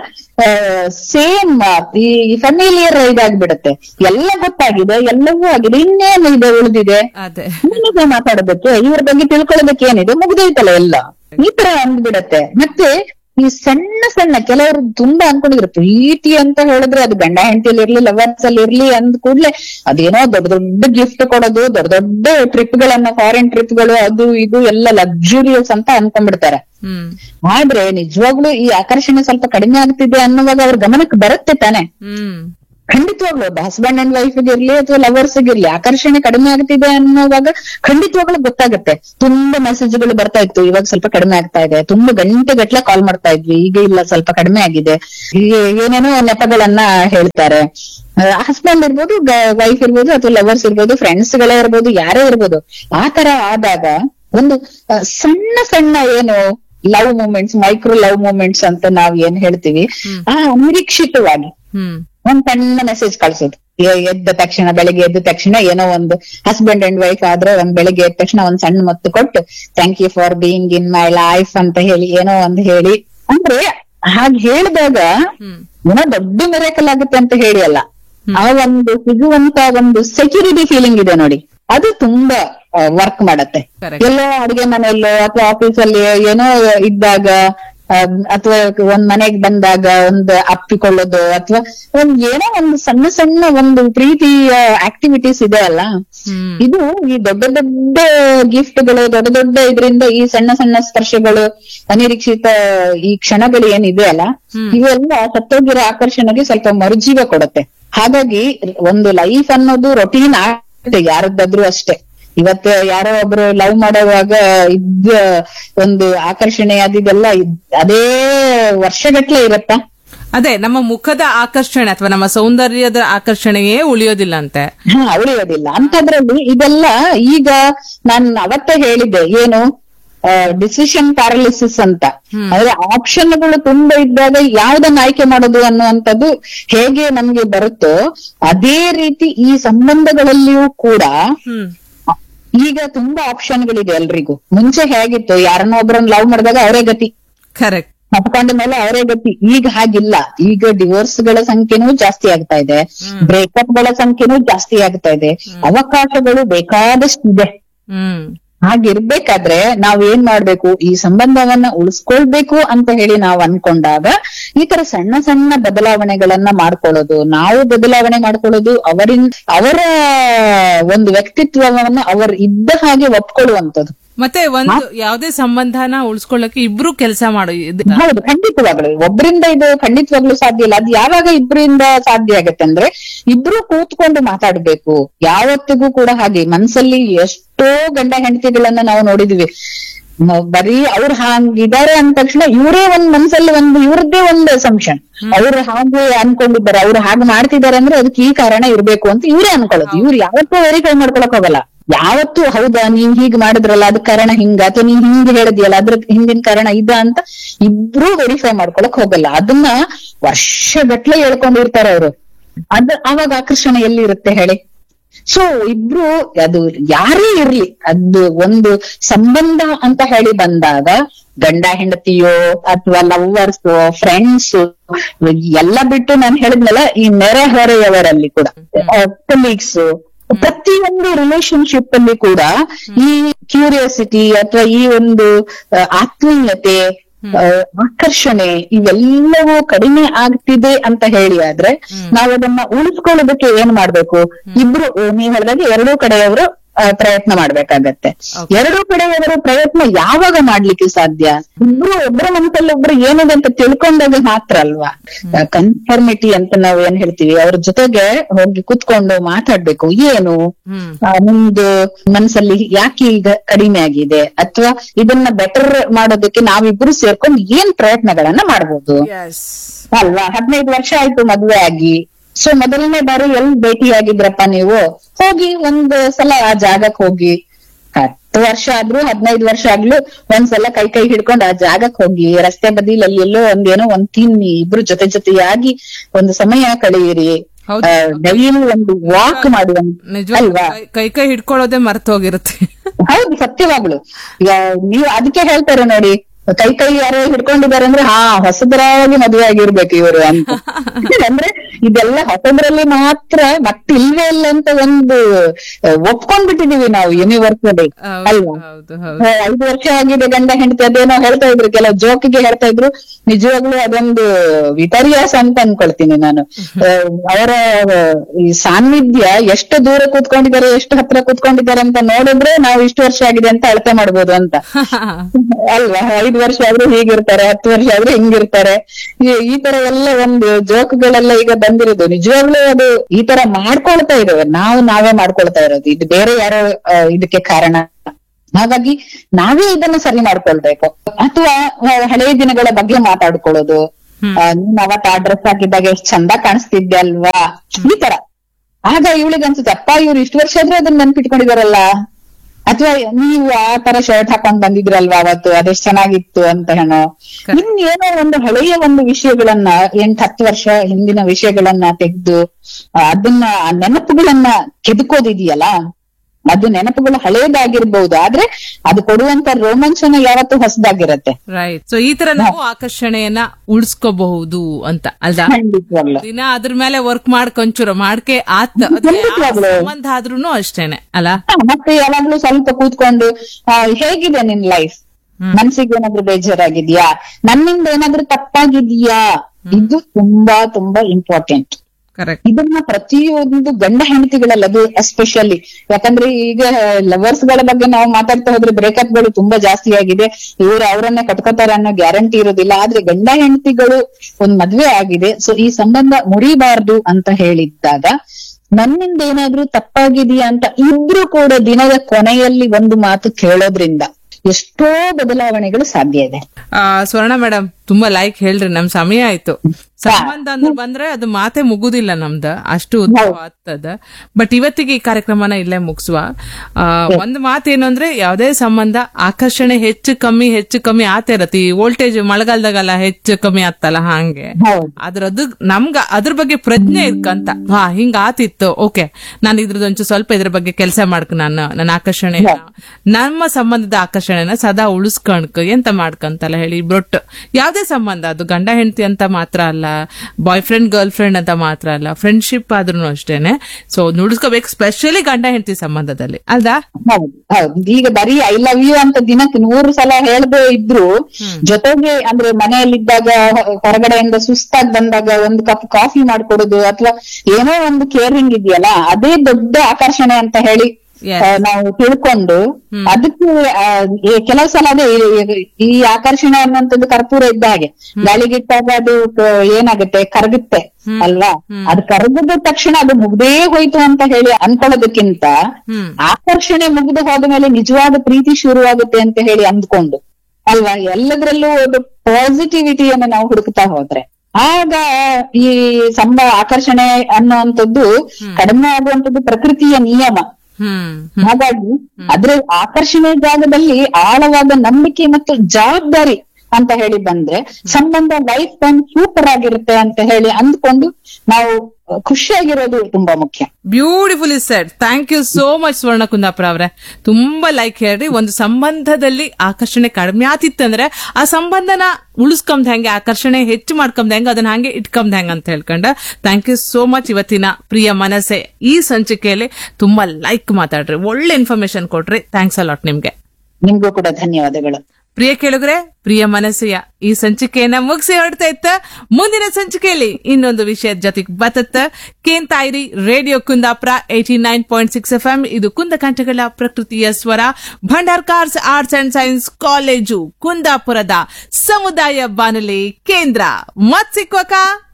ಸೇಮ್ ಈ ಫೆಮಿಲಿಯರ್ ಇದಾಗ್ಬಿಡುತ್ತೆ ಎಲ್ಲ ಗೊತ್ತಾಗಿದೆ ಎಲ್ಲವೂ ಆಗಿದೆ ಇನ್ನೇನು ಇದೆ ಉಳಿದಿದೆ
ಅದೇ
ಏನಿದೆ ಮಾತಾಡೋದಕ್ಕೆ ಇವ್ರ ಬಗ್ಗೆ ತಿಳ್ಕೊಳ್ಳೋದಕ್ಕೆ ಏನಿದೆ ಮುಗ್ದೈತಲ್ಲ ಎಲ್ಲ ಈ ತರ ಅಂದ್ಬಿಡತ್ತೆ ಮತ್ತೆ ಈ ಸಣ್ಣ ಸಣ್ಣ ಕೆಲವರು ತುಂಬಾ ಅನ್ಕೊಂಡಿದ್ರು ಪ್ರೀತಿ ಅಂತ ಹೇಳಿದ್ರೆ ಅದು ಗಂಡ ಹೆಂಡತಿಯಲ್ಲಿ ಇರ್ಲಿ ಲವರ್ಸ್ ಅಲ್ಲಿ ಇರ್ಲಿ ಅಂದ್ ಕೂಡ್ಲೆ ಅದೇನೋ ದೊಡ್ಡ ದೊಡ್ಡ ಗಿಫ್ಟ್ ಕೊಡೋದು ದೊಡ್ಡ ದೊಡ್ಡ ಟ್ರಿಪ್ ಗಳನ್ನ ಫಾರಿನ್ ಟ್ರಿಪ್ ಗಳು ಅದು ಇದು ಎಲ್ಲ ಲಕ್ಸುರಿಯಸ್ ಅಂತ ಅನ್ಕೊಂಡ್ಬಿಡ್ತಾರೆ
ಹ್ಮ್
ಆದ್ರೆ ನಿಜವಾಗ್ಲೂ ಈ ಆಕರ್ಷಣೆ ಸ್ವಲ್ಪ ಕಡಿಮೆ ಆಗ್ತಿದೆ ಅನ್ನುವಾಗ ಅವ್ರ ಗಮನಕ್ಕೆ ಬರುತ್ತೆ ತಾನೆ
ಹ್ಮ್
ಖಂಡಿತವಾಗ್ಲು ಹಸ್ಬೆಂಡ್ ಅಂಡ್ ವೈಫ್ ಇರ್ಲಿ ಅಥವಾ ಲವರ್ಸ್ ಇರ್ಲಿ ಆಕರ್ಷಣೆ ಕಡಿಮೆ ಆಗ್ತಿದೆ ಅನ್ನುವಾಗ ಖಂಡಿತವಾಗ್ಲೂ ಗೊತ್ತಾಗುತ್ತೆ ತುಂಬಾ ಮೆಸೇಜ್ಗಳು ಬರ್ತಾ ಇತ್ತು ಇವಾಗ ಸ್ವಲ್ಪ ಕಡಿಮೆ ಆಗ್ತಾ ಇದೆ ತುಂಬಾ ಗಂಟೆ ಗಟ್ಲೆ ಕಾಲ್ ಮಾಡ್ತಾ ಇದ್ವಿ ಈಗ ಇಲ್ಲ ಸ್ವಲ್ಪ ಕಡಿಮೆ ಆಗಿದೆ ಹೀಗೆ ಏನೇನೋ ನೆಪಗಳನ್ನ ಹೇಳ್ತಾರೆ ಹಸ್ಬೆಂಡ್ ಇರ್ಬೋದು ವೈಫ್ ಇರ್ಬೋದು ಅಥವಾ ಲವರ್ಸ್ ಇರ್ಬೋದು ಫ್ರೆಂಡ್ಸ್ ಗಳೇ ಇರ್ಬೋದು ಯಾರೇ ಇರ್ಬೋದು ಆ ತರ ಆದಾಗ ಒಂದು ಆ, ಸಣ್ಣ ಸಣ್ಣ ಏನು love moments micro love moments ಅಂತ ನಾವ್ ಏನ್ ಹೇಳ್ತೀವಿ ಆ ಅನಿರೀಕ್ಷಿತವಾಗಿ
ಹ್ಮ್
ಒಂದ್ ಸಣ್ಣ ಮೆಸೇಜ್ ಕಳ್ಸೋದು ಎ- ಎದ್ದ ತಕ್ಷಣ ಬೆಳಿಗ್ಗೆ ಎದ್ದ ತಕ್ಷಣ ಏನೋ ಒಂದು ಹಸ್ಬೆಂಡ್ ಅಂಡ್ ವೈಫ್ ಆದ್ರೆ ಒಂದ್ ಬೆಳಿಗ್ಗೆ ಎದ್ದ ತಕ್ಷಣ ಒಂದ್ ಸಣ್ಣ ಮತ್ತು ಕೊಟ್ಟು thank you for being in my life ಅಂತ ಹೇಳಿ ಏನೋ ಒಂದ್ ಹೇಳಿ ಅಂದ್ರೆ ಹಾಗೆ ಹೇಳಿದಾಗ
ಹ್ಮ್
ಏನೋ ದೊಡ್ಡ ಮೆರೆಕಲ್ ಆಗುತ್ತೆ ಅಂತ ಹೇಳಿ ಅಲ್ಲ ಆ ಒಂದು ಸಿಗುವಂತ ಒಂದು ಸೆಕ್ಯೂರಿಟಿ ಫೀಲಿಂಗ್ ಇದೆ ನೋಡಿ ಅದು ತುಂಬಾ ವರ್ಕ್ ಮಾಡತ್ತೆ
Correct.
ಎಲ್ಲೋ ಅಡಿಗೆ ಮನೆಯಲ್ಲೋ ಅಥವಾ ಆಫೀಸ್ ಅಲ್ಲಿ ಏನೋ ಇದ್ದಾಗ ಅಥವಾ ಒಂದ್ ಮನೆಗ್ ಬಂದಾಗ ಒಂದು ಅಪ್ಪಿಕೊಳ್ಳೋದು ಅಥವಾ ಒಂದ್ ಏನೋ ಒಂದು ಸಣ್ಣ ಸಣ್ಣ ಒಂದು ಪ್ರೀತಿಯ ಆಕ್ಟಿವಿಟೀಸ್ ಇದೆ ಅಲ್ಲ
ಹ್ಮ್
ಇದು ಈ ದೊಡ್ಡ ದೊಡ್ಡ ಗಿಫ್ಟ್ಗಳು ದೊಡ್ಡ ದೊಡ್ಡ ಇದರಿಂದ ಈ ಸಣ್ಣ ಸಣ್ಣ ಸ್ಪರ್ಶಗಳು ಅನಿರೀಕ್ಷಿತ ಈ ಕ್ಷಣಗಳು ಏನಿದೆ ಅಲ್ಲ ಇವೆಲ್ಲ ಸತ್ತೋಗಿರೋ ಆಕರ್ಷಣೆಗೆ ಸ್ವಲ್ಪ ಮರುಜೀವ ಕೊಡುತ್ತೆ ಹಾಗಾಗಿ ಒಂದು ಲೈಫ್ ಅನ್ನೋದು ರೊಟೀನ್ ಆಗುತ್ತೆ ಯಾರದ್ದಾದ್ರೂ ಅಷ್ಟೇ ಇವತ್ತು ಯಾರೋ ಒಬ್ರು ಲವ್ ಮಾಡುವಾಗ ಇದ್ದ ಒಂದು ಆಕರ್ಷಣೆ ಅದಿದೆಲ್ಲ ಇದ್- ಅದೇ ವರ್ಷಗಟ್ಲೆ ಇರತ್ತಾ
ಅದೇ ನಮ್ಮ ಮುಖದ ಆಕರ್ಷಣೆ ಅಥವಾ ನಮ್ಮ ಸೌಂದರ್ಯದ ಆಕರ್ಷಣೆಯೇ ಉಳಿಯೋದಿಲ್ಲ ಅಂತೆ
ಹಾ ಉಳಿಯೋದಿಲ್ಲ ಅಂತದ್ರಲ್ಲಿ ಇದೆಲ್ಲ ಈಗ ನಾನು ಅವತ್ತೇ ಹೇಳಿದ್ದೆ ಏನು ಡಿಸಿಷನ್ ಪ್ಯಾರಲಿಸಿಸ್ ಅಂತ ಅಂದ್ರೆ ಆಪ್ಷನ್ಗಳು ತುಂಬಾ ಇದ್ದಾಗ ಯಾವ್ದನ್ನ ಆಯ್ಕೆ ಮಾಡೋದು ಅನ್ನುವಂಥದ್ದು ಹೇಗೆ ನಮ್ಗೆ ಬರುತ್ತೋ ಅದೇ ರೀತಿ ಈ ಸಂಬಂಧಗಳಲ್ಲಿಯೂ ಕೂಡ
ಹ್ಮ್
ಈಗ ತುಂಬಾ ಆಪ್ಷನ್ಗಳಿದೆ ಎಲ್ರಿಗೂ ಮುಂಚೆ ಹೇಗಿತ್ತು ಯಾರನ್ನ ಒಬ್ಬರನ್ನ ಲವ್ ಮಾಡಿದಾಗ ಅವರೇ ಗತಿ
ಕರೆಕ್ಟ್
ನಡ್ಕೊಂಡ ಮೇಲೆ ಅವರೇ ಗತಿ ಈಗ ಹಾಗಿಲ್ಲ ಈಗ ಡಿವೋರ್ಸ್ ಗಳ ಸಂಖ್ಯೆನೂ ಜಾಸ್ತಿ ಆಗ್ತಾ ಇದೆ ಬ್ರೇಕಪ್ ಗಳ ಸಂಖ್ಯೆನೂ ಜಾಸ್ತಿ ಆಗ್ತಾ ಇದೆ ಅವಕಾಶಗಳು ಬೇಕಾದಷ್ಟು ಇದೆ
ಹ್ಮ್
ಹಾಗಿರ್ಬೇಕಾದ್ರೆ ನಾವ್ ಏನ್ ಮಾಡ್ಬೇಕು ಈ ಸಂಬಂಧವನ್ನ ಉಳಿಸ್ಕೊಳ್ಬೇಕು ಅಂತ ಹೇಳಿ ನಾವ್ ಅನ್ಕೊಂಡಾಗ ಈ ತರ ಸಣ್ಣ ಸಣ್ಣ ಬದಲಾವಣೆಗಳನ್ನ ಮಾಡ್ಕೊಳ್ಳೋದು ನಾವು ಬದಲಾವಣೆ ಮಾಡ್ಕೊಳ್ಳೋದು ಅವರಿಂದ ಅವರ ಒಂದು ವ್ಯಕ್ತಿತ್ವವನ್ನ ಅವರು ಇದ್ದ ಹಾಗೆ ಒಪ್ಕೊಳ್ಳುವಂಥದ್ದು
ಮತ್ತೆ ಒಂದು ಯಾವುದೇ ಸಂಬಂಧನ ಉಳಿಸ್ಕೊಳ್ಳಕ್ಕೆ ಇಬ್ರು ಕೆಲಸ ಮಾಡೋ ಇದು
ಹೌದು ಖಂಡಿತವಾಗ್ಲು ಒಬ್ಬರಿಂದ ಇದು ಖಂಡಿತವಾಗ್ಲೂ ಸಾಧ್ಯ ಇಲ್ಲ ಅದು ಯಾವಾಗ ಇಬ್ಬರಿಂದ ಸಾಧ್ಯ ಆಗತ್ತೆ ಅಂದ್ರೆ ಇಬ್ರು ಕೂತ್ಕೊಂಡು ಮಾತಾಡ್ಬೇಕು ಯಾವತ್ತಿಗೂ ಕೂಡ ಹಾಗೆ ಮನ್ಸಲ್ಲಿ ಎಷ್ಟೋ ಗಂಡ ಹೆಂಡತಿಗಳನ್ನ ನಾವು ನೋಡಿದೀವಿ ಮ- ಬರೀ ಅವ್ರು ಹಾಗಿದ್ದಾರೆ ಅಂದ ತಕ್ಷಣ ಇವರೇ ಒಂದ್ ಮನ್ಸಲ್ಲಿ ಒಂದು ಇವ್ರದ್ದೇ ಒಂದು ಸಂಶನ್ ಅವ್ರು ಹಾಗೆ ಅನ್ಕೊಂಡಿದ್ದಾರೆ ಅವ್ರು ಹಾಗೆ ಮಾಡ್ತಿದ್ದಾರೆ ಅಂದ್ರೆ ಅದಕ್ಕೆ ಈ ಕಾರಣ ಇರ್ಬೇಕು ಅಂತ ಇವರೇ ಅನ್ಕೊಳ್ಳೋದು ಇವ್ರು ಯಾವತ್ತೂ ವೆರಿಫೈ ಮಾಡ್ಕೊಳಕ್ ಹೋಗಲ್ಲ ಯಾವತ್ತೂ ಹೌದಾ ನೀವ್ ಹೀಗ್ ಮಾಡಿದ್ರಲ್ಲ ಅದ್ ಕಾರಣ ಹಿಂಗ ಅಥವಾ ನೀವ್ ಹಿಂಗ್ ಹೇಳಿದ್ಯಲ್ಲ ಅದ್ರ ಹಿಂದಿನ ಕಾರಣ ಇದ ಅಂತ ಇಬ್ರು ವೆರಿಫೈ ಮಾಡ್ಕೊಳಕ್ ಹೋಗಲ್ಲ ಅದನ್ನ ವರ್ಷಗಟ್ಲೆ ಹೇಳ್ಕೊಂಡಿರ್ತಾರೆ ಅವರು ಅದ್ ಅವಾಗ ಆಕರ್ಷಣೆ ಎಲ್ಲಿ ಇರುತ್ತೆ ಹೇಳಿ ಸೊ ಇಬ್ರು ಅದು ಯಾರೇ ಇರ್ಲಿ ಅದು ಒಂದು ಸಂಬಂಧ ಅಂತ ಹೇಳಿ ಬಂದಾಗ ಗಂಡ ಹೆಂಡತಿಯೋ ಅಥವಾ ಲವ್ವರ್ಸ್ ಫ್ರೆಂಡ್ಸ್ ಎಲ್ಲ ಬಿಟ್ಟು ನಾನು ಹೇಳಿದ್ನಲ್ಲ ಈ ನೆರೆಹೊರೆಯವರಲ್ಲಿ ಕೂಡ ಕಲೀಗ್ಸ್ ಪ್ರತಿಯೊಂದು ರಿಲೇಶನ್ಶಿಪ್ ಅಲ್ಲಿ ಕೂಡ ಈ ಕ್ಯೂರಿಯಾಸಿಟಿ ಅಥವಾ ಈ ಒಂದು ಆ, ಆತ್ಮೀಯತೆ ಆ, ಆಕರ್ಷಣೆ ಇವೆಲ್ಲವೂ ಕಡಿಮೆ ಆಗ್ತಿದೆ ಅಂತ ಹೇಳಿ ಆದ್ರೆ ನಾವು ಅದನ್ನ ಉಳಿಸ್ಕೊಳ್ಳೋದಕ್ಕೆ ಏನ್ ಮಾಡ್ಬೇಕು ಇಬ್ರು ನೀವ್ ಹೇಳಿದಾಗ ಎರಡೂ ಕಡೆಯವರು ಆ, ಪ್ರಯತ್ನ ಮಾಡ್ಬೇಕಾಗತ್ತೆ ಎರಡೂ ಕಡೆಯವರು ಪ್ರಯತ್ನ ಯಾವಾಗ ಮಾಡ್ಲಿಕ್ಕೆ ಸಾಧ್ಯ ಇಬ್ರು ಒಬ್ಬರ ಮನಸ್ಸಲ್ಲಿ ಒಬ್ರು ಏನಿದೆ ಅಂತ ತಿಳ್ಕೊಂಡಾಗ ಮಾತ್ರ ಅಲ್ವಾ ಕನ್ಫರ್ಮಿಟಿ ಅಂತ ನಾವ್ ಏನ್ ಹೇಳ್ತೀವಿ ಅವ್ರ ಜೊತೆಗೆ ಹೋಗಿ ಕುತ್ಕೊಂಡು ಮಾತಾಡ್ಬೇಕು ಏನು
ಹ್ಮ್
ಆ, ನಿಮ್ದು ಮನ್ಸಲ್ಲಿ ಯಾಕೆ ಈಗ ಕಡಿಮೆ ಆಗಿದೆ ಅಥವಾ ಇದನ್ನ ಬೆಟರ್ ಮಾಡೋದಕ್ಕೆ ನಾವಿಬ್ರು ಸೇರ್ಕೊಂಡು ಏನ್ ಪ್ರಯತ್ನಗಳನ್ನ ಮಾಡ್ಬೋದು
ಎಸ್
ಅಲ್ವಾ ಹದಿನೈದು ವರ್ಷ ಆಯ್ತು ಮದ್ವೆ ಆಗಿ ಸೊ ಮೊದಲನೇ ಬಾರಿ ಎಲ್ಲಿ ಭೇಟಿಯಾಗಿದ್ರಪ್ಪ ನೀವು ಹೋಗಿ ಒಂದ್ ಸಲ ಆ ಜಾಗಕ್ ಹೋಗಿ ಹತ್ತು ವರ್ಷ ಆದ್ರೂ ಹದಿನೈದು ವರ್ಷ ಆಗ್ಲೂ ಒಂದ್ಸಲ ಕೈ ಕೈ ಹಿಡ್ಕೊಂಡು ಆ ಜಾಗಕ್ ಹೋಗಿ ರಸ್ತೆ ಬದಿಲಿ ಅಲ್ಲಿ ಎಲ್ಲೋ ಒಂದೇನೋ ಒಂದ್ ತಿನ್ನಿ ಇಬ್ರು ಜೊತೆ ಜೊತೆಯಾಗಿ ಒಂದು ಸಮಯ ಕಳೆಯಿರಿ
ಹೌದು.
ಡೈಲಿ ಒಂದು ವಾಕ್ ಮಾಡುವ
ನಿಜ
ಅಲ್ವಾ
ಕೈ ಕೈ ಹಿಡ್ಕೊಳ್ಳೋದೇ ಮರ್ತು ಹೋಗಿರುತ್ತೆ
ಹೌದು ಸತ್ಯವಾಗ್ಲು ಈಗ ನೀವು ಅದಕ್ಕೆ ಹೇಳ್ತಾರೆ ನೋಡಿ ಕೈ ಕೈ ಯಾರೋ ಹಿಡ್ಕೊಂಡಿದ್ದಾರೆ ಅಂದ್ರೆ ಹಾ ಹೊಸದರಾಗಿ ಮದುವೆ ಆಗಿರ್ಬೇಕು ಇವರು ಅಂತ ಅಂದ್ರೆ ಇದೆಲ್ಲ ಹೊಸದ್ರಲ್ಲಿ ಮಾತ್ರ ಮತ್ತೆ ಇಲ್ವೇ ಇಲ್ಲ ಅಂತ ಒಂದು ಆ, ಒಪ್ಕೊಂಡ್ಬಿಟ್ಟಿದೀವಿ ನಾವು ಯೂನಿವರ್ಸ್ ಅಲ್ಲಿ ಅಲ್ವಾ
ಹೌದು ಹೌದು
ಆ, ಐದು ವರ್ಷ ಆಗಿದೆ ಗಂಡ ಹೆಂಡತಿ ಅದೇನೋ ಹೇಳ್ತಾ ಇದ್ರು ಕೆಲವು ಜೋಕಿಗೆ ಹೇಳ್ತಾ ಇದ್ರು ನಿಜವಾಗ್ಲೂ ಅದೊಂದು ವಿಪರ್ಯಾಸ ಅಂತ ಅನ್ಕೊಳ್ತೀನಿ ನಾನು ಆ, ಅವರ ಈ ಸಾನ್ನಿಧ್ಯ ಎಷ್ಟು ದೂರ ಕೂತ್ಕೊಂಡಿದ್ದಾರೆ ಎಷ್ಟು ಹತ್ರ ಕೂತ್ಕೊಂಡಿದ್ದಾರೆ ಅಂತ ನೋಡಿದ್ರೆ ನಾವು ಇಷ್ಟು ವರ್ಷ ಆಗಿದೆ ಅಂತ ಅಳತೆ ಮಾಡ್ಬೋದು ಅಂತ ಅಲ್ವಾ ಐದು ವರ್ಷ ಆದ್ರೂ ಹೀಗಿರ್ತಾರೆ ಹತ್ತು ವರ್ಷ ಆದ್ರೂ ಹಿಂಗಿರ್ತಾರೆ ಈ- ಈ ತರ ಎಲ್ಲ ಒಂದು ಜೋಕ್ಗಳೆಲ್ಲ ಈಗ ಬಂದಿರೋದು ನಿಜವಾಗ್ಲೂ ಅದು ಈ ತರ ಮಾಡ್ಕೊಳ್ತಾ ಇದ್ದೇವೆ ನಾವು ನಾವೇ ಮಾಡ್ಕೊಳ್ತಾ ಇರೋದು ಇದು ಬೇರೆ ಯಾರೋ ಆ, ಇದಕ್ಕೆ ಕಾರಣ ಹಾಗಾಗಿ ನಾವೇ ಇದನ್ನ ಸರಿ ಮಾಡ್ಕೊಳ್ಬೇಕು ಅಥವಾ ಆ, ಹಳೆಯ ದಿನಗಳ ಬಗ್ಗೆ ಮಾತಾಡ್ಕೊಳ್ಳೋದು ಆ, ನೀನ್ ಅವತ್ ಆ ಡ್ರೆಸ್ ಹಾಕಿದ್ದಾಗ ಎಷ್ಟ್ ಚಂದ ಕಾಣಿಸ್ತಿದ್ದೆ ಅಲ್ವಾ ಈ ತರ ಆಗ ಇವಳಿಗೆ ಅನ್ಸುತ್ತೆ ಅಪ್ಪ ಇವ್ರು ಇಷ್ಟು ವರ್ಷ ಆದ್ರೂ ಅದನ್ನ ನೆನ್ಪಿಟ್ಕೊಂಡಿದಾರಲ್ಲ ಅಥವಾ ನೀವು ಆ ತರ ಶರ್ಟ್ ಹಾಕೊಂಡ್ ಬಂದಿದ್ರಲ್ವಾ ಅವತ್ತು ಅದೆಷ್ಟ್ ಚೆನ್ನಾಗಿತ್ತು ಅಂತ ಹೇಳೋ ಇನ್ ಏನೋ ಒಂದು ಹಳೆಯ ಒಂದು ವಿಷಯಗಳನ್ನ ಎಂಟ್ ಹತ್ತು ವರ್ಷ ಹಿಂದಿನ ವಿಷಯಗಳನ್ನ ತೆಗೆದು ಅದನ್ನ ಆ ನೆನಪುಗಳನ್ನ ಕೆದಕೋದಿದೆಯಲ್ಲ ಅದು ನೆನಪುಗಳು ಹಳೇದಾಗಿರ್ಬಹುದು ಆದ್ರೆ ಅದು ಕೊಡುವಂತ ರೋಮಾಂಚನ ಯಾವತ್ತೂ ಹೊಸದಾಗಿರತ್ತೆ
ರೈಟ್ ಸೊ ಈ ತರ ನಾವು ಆಕರ್ಷಣೆಯನ್ನ ಉಳಿಸ್ಕೋಬಹುದು ಅಂತ ಅಲ್ದಾ
ಖಂಡಿತವಾಗ್ಲು
ದಿನ ಅದ್ರ ಮೇಲೆ ವರ್ಕ್ ಮಾಡ್ಕೊಂಚೂರು ಮಾಡ್ಕೆ ಆತ ಅದು ಯಾವ
ಖಂಡಿತವಾಗ್ಲು.
ಸಂಬಂಧ ಆದ್ರೂನು ಅಷ್ಟೇನೆ ಅಲ್ಲ
ಹಾ, ಮತ್ತೆ ಯಾವಾಗ್ಲೂ ಸ್ವಲ್ಪ ಕೂತ್ಕೊಂಡು ಆ, ಹೇಗಿದೆ ನಿನ್ ಲೈಫ್ ಮನ್ಸಿಗೆ ಏನಾದ್ರೂ ಬೇಜಾರಾಗಿದ್ಯಾ ನನ್ನಿಂದ ಏನಾದ್ರೂ ತಪ್ಪಾಗಿದ್ಯಾ ಇದು ತುಂಬಾ ತುಂಬಾ ಇಂಪಾರ್ಟೆಂಟ್
ಕರೆಕ್ಟ್
ಇದನ್ನ ಪ್ರತಿಯೊಂದು ಗಂಡ ಹೆಂಡತಿಗಳಲ್ಲಿ ಅದು ಎಸ್ಪೆಷಲಿ ಯಾಕಂದ್ರೆ ಈಗ ಲವರ್ಸ್ ಗಳ ಬಗ್ಗೆ ನಾವು ಮಾತಾಡ್ತಾ ಹೋದ್ರೆ ಬ್ರೇಕಪ್ ಗಳು ತುಂಬಾ ಜಾಸ್ತಿ ಆಗಿದೆ ಇವ್ರು ಅವರನ್ನೇ ಕಟ್ಕೋತಾರೆ ಅನ್ನೋ ಗ್ಯಾರಂಟಿ ಇರೋದಿಲ್ಲ ಆದ್ರೆ ಗಂಡ ಹೆಂಡತಿಗಳು ಒಂದ್ ಮದ್ವೆ ಆಗಿದೆ ಸೊ ಈ ಸಂಬಂಧ ಮುರಿಬಾರ್ದು ಅಂತ ಹೇಳಿದ್ದಾಗ ನನ್ನಿಂದ ಏನಾದ್ರೂ ತಪ್ಪಾಗಿದೆಯಾ ಅಂತ ಇಬ್ರು ಕೂಡ ದಿನದ ಕೊನೆಯಲ್ಲಿ ಒಂದು ಮಾತು ಕೇಳೋದ್ರಿಂದ ಎಷ್ಟೋ ಬದಲಾವಣೆಗಳು ಸಾಧ್ಯ ಇದೆ
ಆ ಸ್ವರ್ಣ ಮೇಡಮ್ ತುಂಬಾ ಲೈಕ್ ಹೇಳ್ರಿ ನಮ್ ಸಮಯ ಆಯ್ತು ಸಂಬಂಧ ಅಂದ್ರೆ ಬಂದ್ರೆ ಅದು ಮಾತೆ ಮುಗುದಿಲ್ಲ ನಮ್ದ ಅಷ್ಟು ಉದ್ಭವ ಆಗ್ತದ ಬಟ್ ಇವತ್ತಿಗೆ ಈ ಕಾರ್ಯಕ್ರಮನ ಇಲ್ಲೇ ಮುಗಿಸುವ ಆ, ಒಂದ್ ಮಾತೇನು ಅಂದ್ರೆ ಯಾವ್ದೇ ಸಂಬಂಧ ಆಕರ್ಷಣೆ ಹೆಚ್ಚು ಕಮ್ಮಿ ಹೆಚ್ಚು ಕಮ್ಮಿ ಆತ ಇರತ್ತೆ ಈ ವೋಲ್ಟೇಜ್ ಮಳೆಗಾಲದಾಗಲ್ಲ ಹೆಚ್ಚು ಕಮ್ಮಿ ಆಗ್ತಲ್ಲ ಹಂಗೆ
ಹೌದು
ಅದ್ರದ್ದು ನಮ್ಗ ಅದ್ರ ಬಗ್ಗೆ ಪ್ರಜ್ಞೆ ಇರ್ಕಂತ ಹಾ ಹಿಂಗ ಆತಿತ್ತು ಓಕೆ ನಾನು ಇದ್ರದೊಂಚು ಸ್ವಲ್ಪ ಇದ್ರ ಬಗ್ಗೆ ಕೆಲಸ ಮಾಡ್ಕ ನಾನು ನನ್ನ ಆಕರ್ಷಣೆ ನಮ್ಮ ಸಂಬಂಧದ ಆಕರ್ಷಣೆನ ಸದಾ ಉಳಿಸ್ಕಣ್ಕ ಎಂತ ಮಾಡ್ಕಂತಲ್ಲ ಹೇಳಿ ಬೊಟ್ ಯಾವ್ದೇ ಸಂಬಂಧ ಅದು ಗಂಡ ಹೆಂಡತಿ ಅಂತ ಮಾತ್ರ ಅಲ್ಲ ಬಾಯ್ ಫ್ರೆಂಡ್ ಗರ್ಲ್ ಫ್ರೆಂಡ್ ಅಂತ ಮಾತ್ರ ಅಲ್ಲ ಫ್ರೆಂಡ್ಶಿಪ್ ಆದ್ರೂ ಅಷ್ಟೇನೆ ಸೊ ಉಳಿಸ್ಕೋಬೇಕು ಸ್ಪೆಷಲಿ ಗಂಡ ಹೆಂಡತಿ ಸಂಬಂಧದಲ್ಲಿ ಅಲ್ದಾ
ಹೌದು ಹೌದು ಈಗ ಬರೀ ಐ ಲವ್ ಯು ಅಂತ ದಿನಕ್ಕೆ ನೂರು ಸಲ ಹೇಳ್ದೆ ಇದ್ರು ಜೊತೆಗೆ ಅಂದ್ರೆ ಮನೆಯಲ್ಲಿದ್ದಾಗ ಹೊ- ಹೊರಗಡೆಯಿಂದ ಸುಸ್ತಾಗಿ ಬಂದಾಗ ಒಂದು ಕಪ್ ಕಾಫಿ ಮಾಡ್ಕೊಡೋದು ಅಥವಾ ಏನೋ ಒಂದು ಕೇರಿಂಗ್ ಇದೆಯಲ್ಲ ಅದೇ ದೊಡ್ಡ ಆಕರ್ಷಣೆ ಅಂತ ಹೇಳಿ
Yes.
ಆ, ನಾವು ತಿಳ್ಕೊಂಡು ಅದಕ್ಕೆ ಆ, ಈ ಕೆಲವು ಸಲ ಅದೇ ಈ- ಈ ಆಕರ್ಷಣೆ ಅನ್ನುವಂಥದ್ದು ಕರ್ಪೂರ ಇದ್ದ ಹಾಗೆ ಗಾಳಿಗಿಟ್ಟಾಗ ಅದು ಕ- ಏನಾಗುತ್ತೆ ಕರಗುತ್ತೆ ಅಲ್ವಾ ಅದು ಕರಗಿದ ತಕ್ಷಣ ಅದು ಮುಗ್ದೇ ಹೋಯ್ತು ಅಂತ ಹೇಳಿ ಅನ್ಕೊಳ್ಳೋದಕ್ಕಿಂತ
ಹ್ಮ್
ಆಕರ್ಷಣೆ ಮುಗಿದು ಹೋದ ಮೇಲೆ ನಿಜವಾದ ಪ್ರೀತಿ ಶುರುವಾಗುತ್ತೆ ಅಂತ ಹೇಳಿ ಅಂದ್ಕೊಂಡು ಅಲ್ವಾ ಎಲ್ಲದರಲ್ಲೂ ಒಂದು ಪಾಸಿಟಿವಿಟಿಯನ್ನು ನಾವು ಹುಡುಕ್ತಾ ಹೋದ್ರೆ ಆಗ ಈ ಸಂಬ ಆಕರ್ಷಣೆ ಅನ್ನುವಂಥದ್ದು ಕಡಿಮೆ ಆಗುವಂಥದ್ದು ಪ್ರಕೃತಿಯ ನಿಯಮ
ಹ್ಮ್
ಹಾಗಾಗಿ ಅದ್ರ ಆಕರ್ಷಣೆ ಜಾಗದಲ್ಲಿ ಆಳವಾದ ನಂಬಿಕೆ ಮತ್ತು ಜವಾಬ್ದಾರಿ ಅಂತ ಹೇಳಿ ಬಂದ್ರೆ ಸಂಬಂಧ ಲೈಫ್ ಟೈಮ್ ಸೂಪರ್ ಆಗಿರುತ್ತೆ ಅಂತ ಹೇಳಿ ಅಂದ್ಕೊಂಡು ನಾವು ಖುಷಿಯಾಗಿರೋದು ತುಂಬಾ ಮುಖ್ಯ
beautifully said thank you so much Swarna Kundapura ಅವ್ರೆ ತುಂಬಾ ಲೈಕ್ ಹೇಳ್ರಿ ಒಂದು ಸಂಬಂಧದಲ್ಲಿ ಆಕರ್ಷಣೆ ಕಡಿಮೆ ಆತಿತ್ತಂದ್ರೆ ಆ ಸಂಬಂಧನ ಉಳಿಸ್ಕೊಂಡ್ ಹೆಂಗೆ ಆಕರ್ಷಣೆ ಹೆಚ್ಚು ಮಾಡ್ಕೊಂಡ್ ಹೆಂಗೆ ಅದನ್ನ ಹಂಗೆ ಇಟ್ಕೊಂಡ್ ಹೆಂಗ್ ಅಂತ ಹೇಳ್ಕೊಂಡ ಥ್ಯಾಂಕ್ ಯು ಸೋ ಮಚ್ ಇವತ್ತಿನ ಪ್ರಿಯ ಮನಸ್ಸೆ ಈ ಸಂಚಿಕೆಯಲ್ಲಿ ತುಂಬಾ ಲೈಕ್ ಮಾತಾಡ್ರಿ ಒಳ್ಳೆ ಇನ್ಫಾರ್ಮೇಶನ್ ಕೊಟ್ರಿ ಥ್ಯಾಂಕ್ಸ್ ಅಲಾಟ್ ನಿಮ್ಗೆ
ನಿಮ್ಗೂ ಕೂಡ ಧನ್ಯವಾದಗಳು
ಪ್ರಿಯ ಕೇಳುಗ್ರೆ ಪ್ರಿಯ ಮನಸ್ಸಿಯ ಈ ಸಂಚಿಕೆಯನ್ನ ಮುಗಿಸಿ ಹೊರಡ್ತಾ ಇತ್ತ ಮುಂದಿನ ಸಂಚಿಕೆಯಲ್ಲಿ ಇನ್ನೊಂದು ವಿಷಯದ ಜೊತೆಗೆ ಬತತ್ತ ಕೇಂತಾಯಿರಿ radio Kundapura eighty nine point six F M ಇದು ಕುಂದಕಂಠಗಳ ಪ್ರಕೃತಿಯ ಸ್ವರ Bhandarkar's arts and science college ಕುಂದಾಪುರದ ಸಮುದಾಯ ಬಾನುಲಿ ಕೇಂದ್ರ ಮತ್ ಸಿಕ್ವಕ